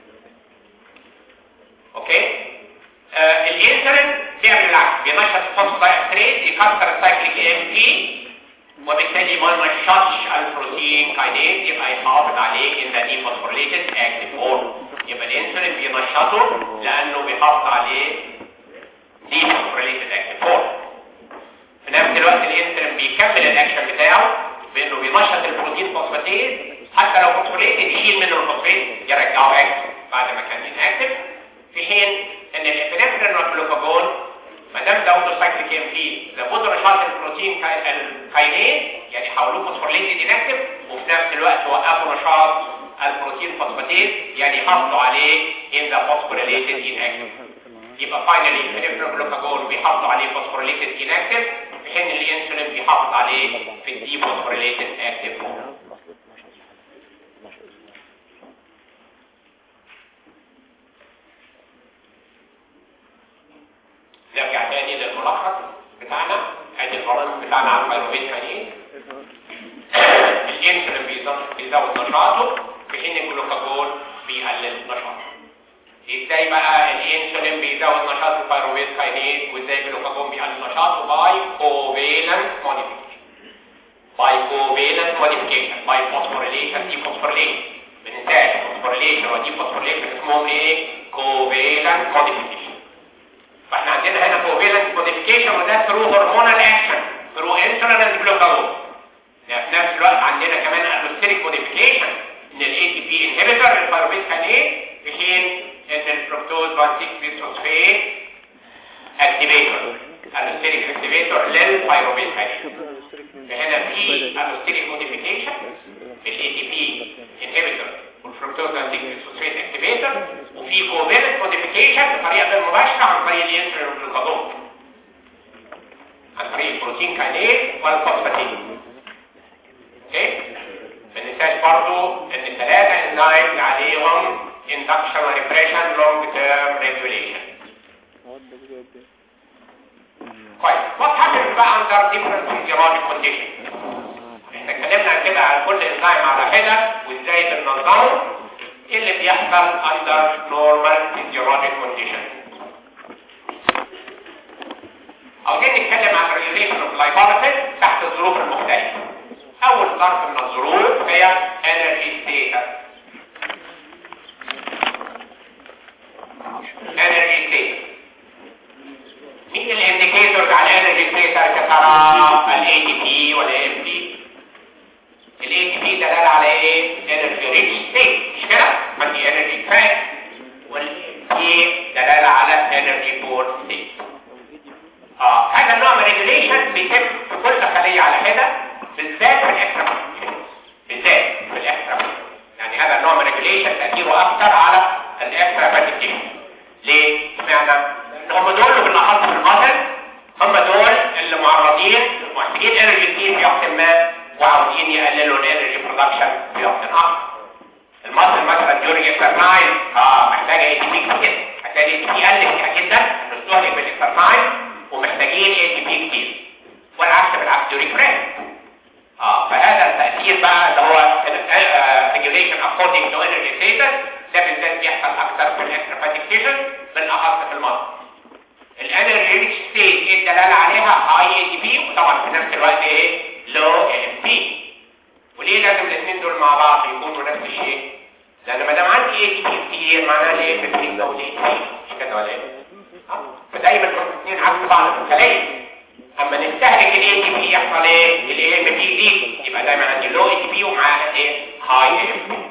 اوكي آه الانسولين بيعمل العكس بينشط الفوسفودايستريز يكسر السايكليك ام بي وبالتالي ما ينشطش البروتين كاينيز يبقى يحافظ عليه ان ده دي فوسفوريليتد اكتيف فورم يبقى الانسولين بينشطه لانه بيحافظ عليه دي فوسفوريليتد اكتيف فورم في نفس الوقت الانسولين بيكمل الاكشن بتاعه بانه بينشط البروتين فوسفاتيز حتى لو فوسفوريليتد يشيل منه الفوسفات يرجعه اكتيف بعد ما كان انكتيف في حين ان الابنفرين والجلوكاجون ما دام زودوا سايكليك ام بي زودوا نشاط البروتين الكاينيز يعني حولوه فوسفوريليتد انكتيف وفي نفس الوقت وقفوا نشاط البروتين فوسفاتيز يعني حافظوا عليه ان ذا فوسفوريليتد انكتيف يبقى فاينلي الابنفرين والجلوكاجون بيحافظوا عليه فوسفوريليتد انكتيف في حين الانسولين بيحافظ عليه في الدي فوسفوريليتد اكتيف فورم نرجع تاني للملخص بتاعنا ادي القرآن بتاعنا على الفيروبيت كاينين الانسولين بيزود بيزود نشاطه في حين الجلوكاجون بيقلل نشاطه ازاي بقى الانسولين بيزود نشاط البيروفيت كاينيز وازاي الجلوكاجون بيقلل نشاطه باي كوفالنت موديفيكيشن باي كوفالنت موديفيكيشن باي فوسفوريليشن دي فوسفوريليشن ما ننساش فوسفوريليشن ودي فوسفوريليشن اسمهم ايه كوفالنت موديفيكيشن فاحنا عندنا هنا كوفالنت موديفيكيشن وده ثرو هرمونال اكشن ثرو انسولين اند جلوكاجون في نفس الوقت عندنا كمان الوستيريك موديفيكيشن ان الاي تي بي انهبيتور للبيروفيت كاينيز في حين ان الفركتوز 1 6 فوسفات اكتيفيتور الوستيريك اكتيفيتور للبيروفيت كاينيز فهنا في الوستيريك موديفيكيشن في الاي تي بي انهبيتور والفركتوز 1 6 فوسفات اكتيفيتور وفي كوفالنت موديفيكيشن بطريقه غير مباشره عن طريق الانسولين والجلوكاجون عن طريق البروتين كاينيز والفوسفاتيز اوكي ما ننساش برضو ان الثلاثه انزايمز عليهم induction و repression long term regulation كويس what happens بقى under different physiologic conditions احنا اتكلمنا عن كده على كل انزيم على حده وازاي بننظمه ايه اللي بيحصل under normal physiologic conditions عاوزين نتكلم عن regulation of glycolysis تحت الظروف المختلفه اول ظرف من الظروف هي energy status energy status مين الانديكيتورز على energy status يا ترى الاي تي بي ولا ام بي الاي تي بي دلاله على ايه energy rich state مش كده عندي energy fat والام بي دلاله على energy poor state اه هذا النوع من الريجوليشن بيتم في كل خليه على حده بالذات في الاكسترا بالذات في الاكسترا يعني هذا النوع من الريجوليشن تاثيره اكثر على الاكسترا فاتيك ليه؟ اشمعنى؟ ان هم دول اللي بالاخص في المصل هم دول اللي معرضين محتاجين انرجي كتير في وقت ما وعاوزين يقللوا الانرجي برودكشن في وقت اخر المصل مثلا ديورنج اكسرسايز اه محتاجه اي تي بي كتير محتاجه اي تي بي قل كتير جدا نستهلك بالاكسرسايز ومحتاجين اي تي بي كتير والعكس بالعكس ديورنج ريست اه فهذا التأثير بقى اللي هو regulation according to energy status ده بالذات بيحصل اكثر في الاكسترافاتيك تيشن بالاخص في المصل الانرجي ريتش ستيت ايه الدلاله عليها هاي اي تي بي وطبعا في نفس الوقت ايه لو ام بي وليه لازم الاثنين دول مع بعض يكونوا نفس الشيء لان ما دام عندي اي تي بي كتير معناها الايه في الفريق او الاي تي بي مش كده ولا ايه فدايما الاثنين عكس بعض في الخليه اما نستهلك الاي تي بي يحصل ايه الاي ام بي دي يبقى دايما عندي لو اي تي بي ومعاها ايه هاي ام بي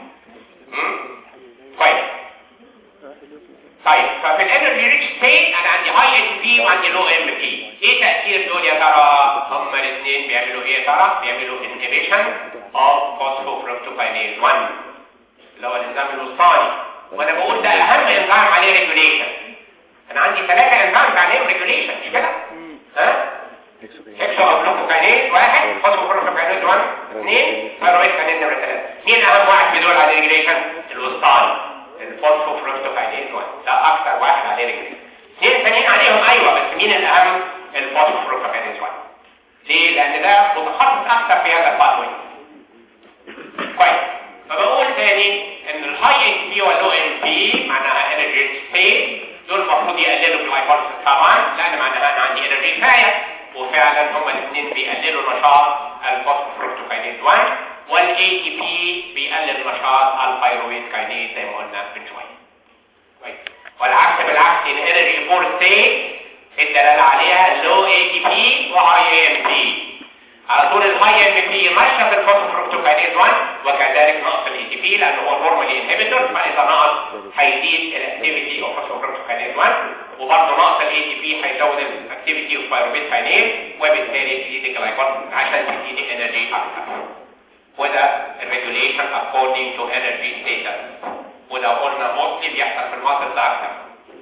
كويس طيب ففي الانرجي ريتش ستيت انا عندي هاي ام بي وعندي لو ام بي ايه تاثير دول يا ترى هما الاثنين بيعملوا ايه يا ترى بيعملوا انهبيشن اوف فوسفوفركتوكاينيز 1 اللي هو الانزيم الوسطاني وانا بقول ده اهم انزيم عليه ريجوليشن انا عندي ثلاثه انزيمز عليهم ريجوليشن مش كده ها هيكسو او جلوكوكاينيز واحد فوسفوفركتوكاينيز 1 اثنين فيرويد كاينيز نمره ثلاثه مين اهم واحد في دول عليه ريجوليشن الوسطاني الفوسفوفركتوكاينيز 1 ده اكثر واحد عليه ريجوليشن اثنين ثانيين عليهم ايوه بس مين الاهم الفوسفوفركتوكاينيز 1 ليه لان ده متخصص اكثر في هذا الباثوي كويس فبقول تاني ان الهاي اتش بي واللو ام بي معناها انرجي سبيس دول المفروض يقللوا في الهايبرسيس طبعا لان معناها انا عندي انرجي كفايه وفعلا هما الاثنين بيقللوا نشاط الفوسفوفركتوكاينيز 1 والاي تي بي بيقلل نشاط البيرويد كاينيز زي ما قلنا من شويه كويس والعكس بالعكس الانرجي فور ستيت الدلاله عليها لو اي تي بي وهاي ام بي على طول الهاي ام بي ماشيه في الفوسفوفركتوكاينيز 1 وكذلك نقص الاي تي بي لانه هو نورمالي انهبيتور فاذا نقص هيزيد الاكتيفيتي اوف فوسفوفركتوكاينيز 1 وبرضه نقص الاي تي بي هيزود الاكتيفيتي اوف بايروفيت كاينيز وبالتالي تزيد الجلايكوجين عشان تزيد انرجي اكتر وده الريجوليشن according to energy status وده قلنا موستلي بيحصل في المصل ده اكتر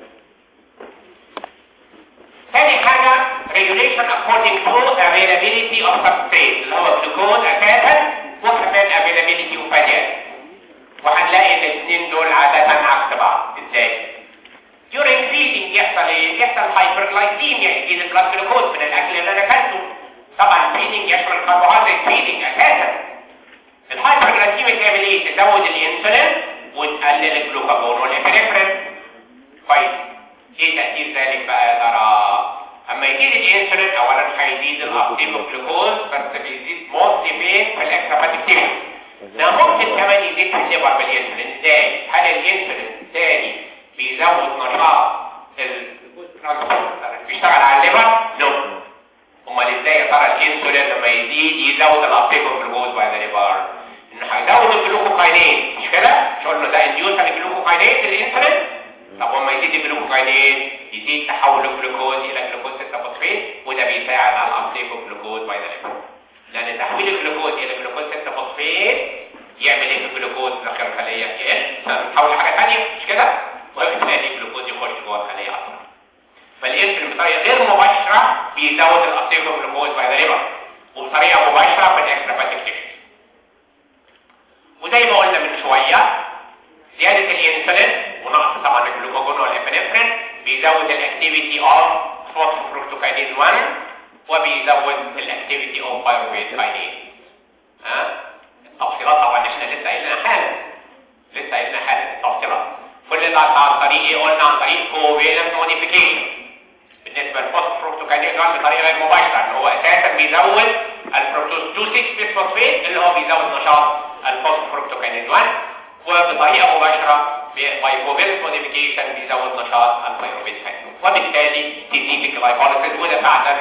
ثاني حاجة regulation according to availability of substrate اللي هو الجلوكوز اساسا وكمان availability of فاتات وهنلاقي الاثنين دول عادة عكس بعض ازاي؟ during feeding يحصل ايه؟ يحصل hyperglycemia يزيد البلاد جلوكوز من الاكل اللي انا اكلته طبعا feeding يشمل الكربوهيدرات feeding اساسا الهايبوجلايسيميا تعمل ايه تزود الانسولين وتقلل الجلوكاجون والابنفرين كويس ايه تاثير ذلك بقى يا ترى اما يزيد الانسولين اولا هيزيد الابتيك جلوكوز بس بيزيد موستلي فين في الاكسترا تيشو ده ممكن كمان يزيد في الليبر بالانسولين ازاي هل الانسولين تاني بيزود نشاط بيشتغل على الليبر نو امال ازاي يا ترى الانسولين لما يزيد يزود الابتيك جلوكوز باي ذا ليبر انه هيزود الجلوكوكاينين مش كده مش قلنا ده انديوسر الجلوكوكاينين في الانسولين طب لما يزيد الجلوكوكاينين يزيد تحول الجلوكوز الى جلوكوز 6 فوسفيت وده بيساعد على الابتيك جلوكوز باي ذا ليبر لان تحويل الجلوكوز الى جلوكوز 6 فوسفيت يعمل ايه في الجلوكوز داخل الخليه يقل تحول حاجه ثانيه مش كده وبالتالي الجلوكوز يخش جوه الخليه اكتر فالانسولين بطريقه غير مباشره بيزود الابتيك جلوكوز باي ذا ليبر وبطريقه مباشره في الاكسترا تيشو وزي ما قلنا من شويه زياده الانسولين ونقص طبعا الجلوكاجون والابنفرين بيزود الاكتيفيتي اوف فوسفوفركتوكاينين 1 وبيزود الاكتيفيتي اوف بايروفيت كاينين ها التفصيلات طبعا احنا لسه قايلينها حالا لسه قايلينها حالا التفصيلات كل ده عن طريق ايه قلنا عن طريق كوفيلنت موديفيكيشن بالنسبه للفوسفوفركتوكاينين ده بطريقه غير مباشره ان هو اساسا بيزود البروتوز 2 6 بيسفوسفيت اللي هو بيزود نشاط الفوسفوفركتوكاينين 1 وبطريقه مباشره بايكوفيلنت موديفيكيشن بيزود نشاط البيروفيت كاينين وبالتالي تزيد الجلايكوليسيس وده فعلا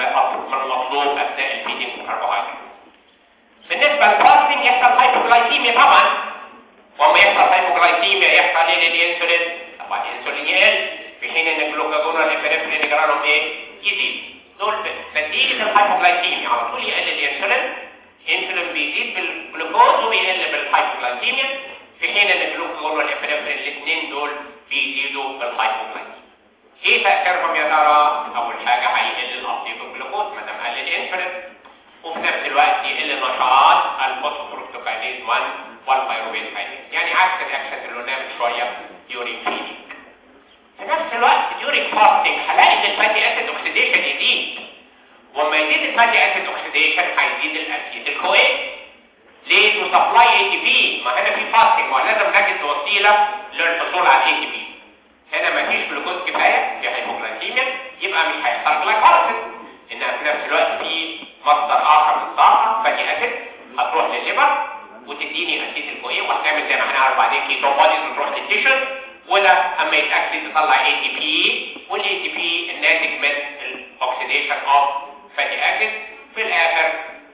المطلوب اثناء الفيدنج كربوهيدرات بالنسبه للفاستنج يحصل هايبوغلايسيميا طبعا وما يحصل هايبوغلايسيميا يحصل ايه للانسولين طبعا الانسولين يقل في حين ان الجلوكاجون والابنفرين يجرى لهم ايه يزيد دول نتيجه الهايبوغلايسيميا على طول يقل الانسولين الانسولين بيزيد بالجلوكوز وبيقل بالهايبوغلايسيميا في حين ان الجلوكاجون والابنفرين الاثنين دول بيزيدوا بالهايبوغلايسيميا ايه تاثيرهم يا ترى اول حاجه هيقل الابتيك الجلوكوز ما دام قل الانسولين وفي نفس الوقت يقل نشاط الفوسفوفركتوكاينيز 1 والبيروفيت كاينيز يعني عكس الاكسس اللي قلناه من شويه ديورينج فيدنج في نفس الوقت ديورينج فاستنج هلاقي ان الفاتي اسيد اوكسيديشن يزيد وما يزيد الفاتي اسيد اوكسيديشن هيزيد الاسيد الكويس ليه تو سبلاي اي تي بي ما هنا في فاستنج ولازم نجد وسيله للحصول على الاي تي بي هنا مفيش جلوكوز كفايه في هايبوغلايسيميا يبقى مش هيحصل جلايكوليسيس انها في نفس الوقت في مصدر اخر من الطاقه فاتي اسيد هتروح للليبر وتديني اسيد الكويه وهتعمل زي ما هنعرف بعدين كيتون بوديز وتروح للتيشن وده اما يتاكسد يطلع اي تي بي والاي تي بي الناتج من الاكسيديشن اوف فاتي اسيد في الاخر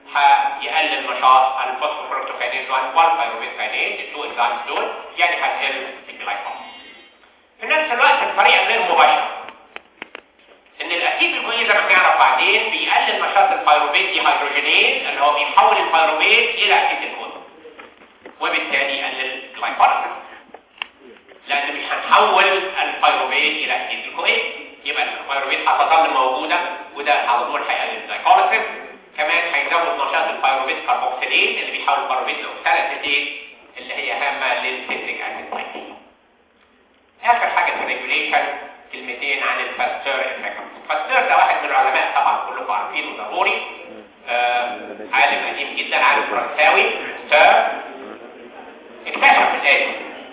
هيقلل نشاط الفوسفوفركتوكاينيز 1 والبيروفيت كاينيز التو انزيمز دول يعني هتقل الجلايكوز في نفس الوقت بطريقه غير مباشره ان الاسيد الكويس زي ما هنعرف بعدين بيقلل نشاط البيروفيت دي هيدروجينيز اللي هو بيحول البيروفيت الى اسيد الكويس وبالتالي يقلل الجلايكوز لان مش هنحول البيروفيت الى اسيد الكويس يبقى البيروفيت هتظل موجوده وده على طول هيقلل الجلايكوليسيس كمان هيزود نشاط البيروفيت كاربوكسيليز اللي بيحول البيروفيت لاوكسالاسيتيز اللي هي هامه للسيتريك اسيد اخر حاجه في الريجوليشن كلمتين عن الفاستور افكت الفاستور ده واحد من العلماء طبعا كلكم عارفينه ضروري آه عالم قديم جدا عالم فرنساوي ستير اكتشف الاتي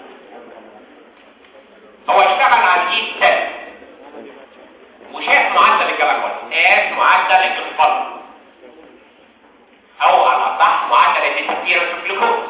هو اشتغل على الجيل سيل وشاف معدل الجلاكوز قاس معدل الانفصال او على الاصح معدل الديسبيرنس جلوكوز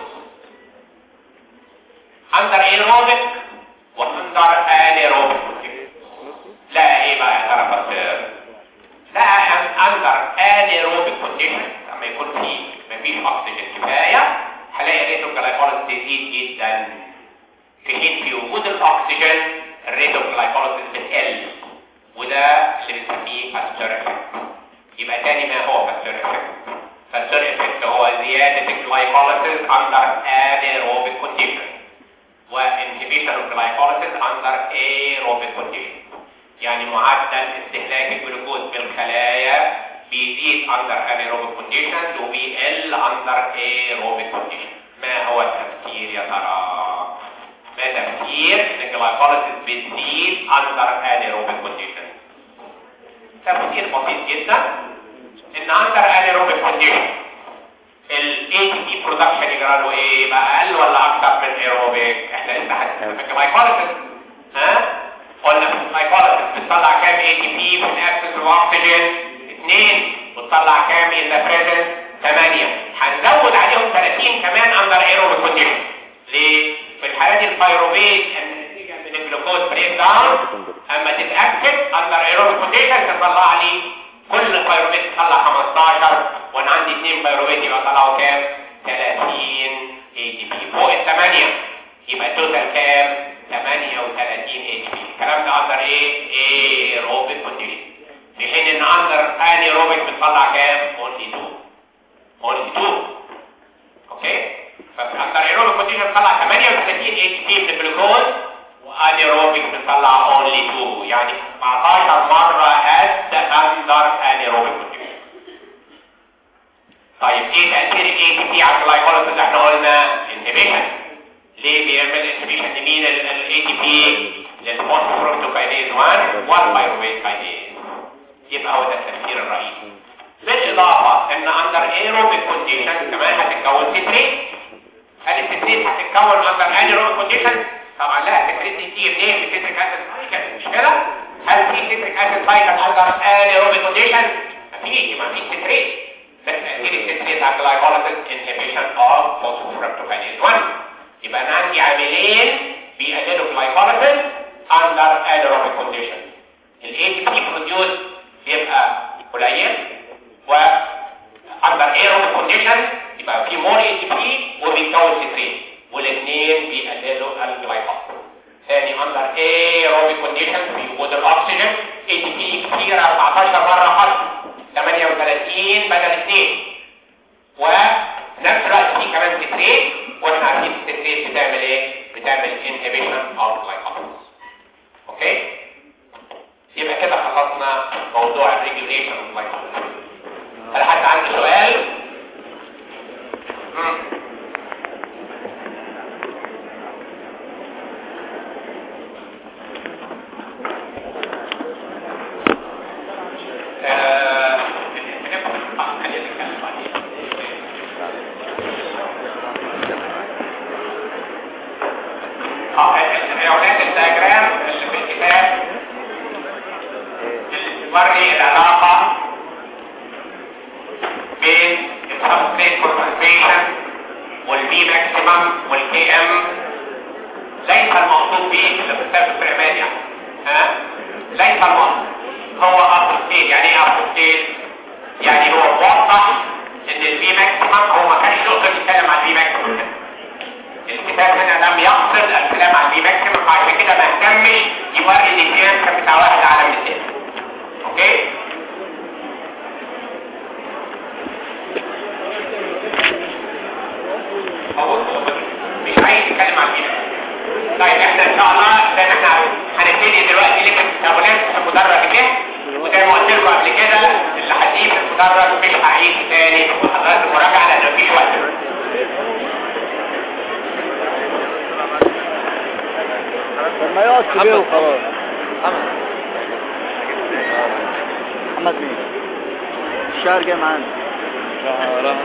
اندر ايروبيك واندر انيروبيك لا ايه بقى يا ترى بس لا اندر انيروبيك كونديشن لما يكون في مفيش اكسجين كفايه هلاقي ريت الجلايكوليز تزيد جدا في حين في وجود الاكسجين الريت الجلايكوليز بتقل وده اللي بنسميه فاستور افكت يبقى تاني ما هو فاستور افكت فاستور افكت هو زياده الجلايكوليز اندر انيروبيك كونديشن وانهبيشن الجلايكوليز اندر ايروبيك كونديشن يعني معدل استهلاك الجلوكوز بالخلايا بيزيد اندر انيروبيك كونديشن وبيقل اندر ايروبيك كونديشن ما هو التفسير يا ترى ما تفسير ان الجلايكوليز بتزيد اندر انيروبيك كونديشن تفسير بسيط جدا ان اندر انيروبيك كونديشن ال الاي تي بي برودكشن يجرى له ايه يبقى اقل ولا اكتر من ايروبيك احنا لسه هنتكلم مايكوليسيس ها قلنا في المايكوليسيس بتطلع كام اي تي بي في الابسس الاكسجين اثنين بتطلع كام ان ذا بريزنس 8 هنزود عليهم 30 كمان اندر ايروبيك كونديشن ليه في الحالات دي البيروبيت النتيجه من الجلوكوز بريك داون اما تتاكد اندر ايروبيك كونديشن تطلع لي كل بيروبيت تطلع 15 وانا عندي اثنين بيروبيت يبقى طلعوا كام 30 اي دي بي فوق الثمانيه يبقى التوتال كام 38 اي دي بي الكلام ده اندر ايه ايروبيك كونديشن في حين ان اندر انيروبيك بتطلع كام اونلي 2 اونلي 2 اوكي فاندر ايروبيك كونديشن بتطلع 38 اي دي بي من الجلوكوز وانيروبيك بتطلع اونلي 2 يعني 14 مره قد اندر انيروبيك كونديشن طيب ايه تاثير الاي تي بي على الجلايكوليسيس احنا قلنا انهبيشن ليه بيعمل انهبيشن لمين الاي تي بي للفوسفوركتوكاينيز 1 والبيروفيت كاينيز يبقى هو ده التفسير الرئيسي بالاضافه ان اندر ايروبيك كونديشن كمان هتتكون تتريت هل التتريت هتتكون اندر انيروبيك كونديشن طبعا لا التتريت دي تيجي منين في تتريك اسيد سايكل مش كده هل في تتريك اسيد سايكل اندر انيروبيك كونديشن مفيش ما فيش تتريت بس تاثير التتريت على الجلايكوليسيس انهبيشن اوف فوسفوركتوكاينيز 1 يبقى انا عندي عاملين بيقللوا الجلايكوليسيس اندر انيروبيك كونديشن الاي تي بي بروديوس بيبقى قليل و اندر ايروبيك كونديشن يبقى في مور اي تي بي وبيتكون تتريت والاثنين بيقللوا الجلايكوليسيس ثاني اندر ايروبيك كونديشن في وجود الاكسجين اي تي بي كتير 14 مره حصل 38 بدل 2 ونفس الوقت في كمان تتريت واحنا عارفين التتريت بتعمل ايه بتعمل انهبيشن اوف glycolysis اوكي يبقى كده خلصنا موضوع الريجوليشن اوف glycolysis هل حد عنده سؤال مم. آه، خلينا نتكلم بعدين. اه الاولاد الدياجرام اللي في الكتاب اللي بتوري العلاقه بين السبستريت كونسنتريشن والبي ماكسيمم والكي ام ليس المقصود به اللي في الكتاب البريمات يعني ها ليس المقصود هو ابوستيل يعني ايه ابوستيل يعني هو موضح ان البي ماكسيمم هو ما كانش يقدر يتكلم عن البي ماكسيمم الكتاب هنا لم يقصد الكلام عن البي ماكسيمم عشان كده ما اهتمش يوري الديفيرنس بتاع واحد على من التاني اوكي هو مش عايز يتكلم عن البي طيب احنا ان شاء الله زي ما احنا هنبتدي دلوقتي ليك التابولات في المدرج ده وزي ما قلت لكم قبل كده اللي هديه في المدرج مش هعيد تاني في محاضرات المراجعه لان مفيش وقت طب ما يقعد كبير وخلاص محمد مين الشهر جاي معانا اه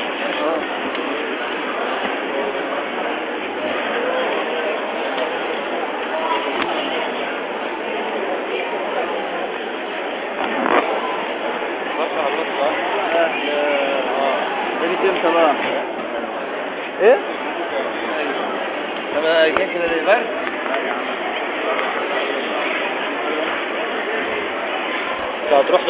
بنت امتى بقى ايه طب جاي كده للبرد انت هتروح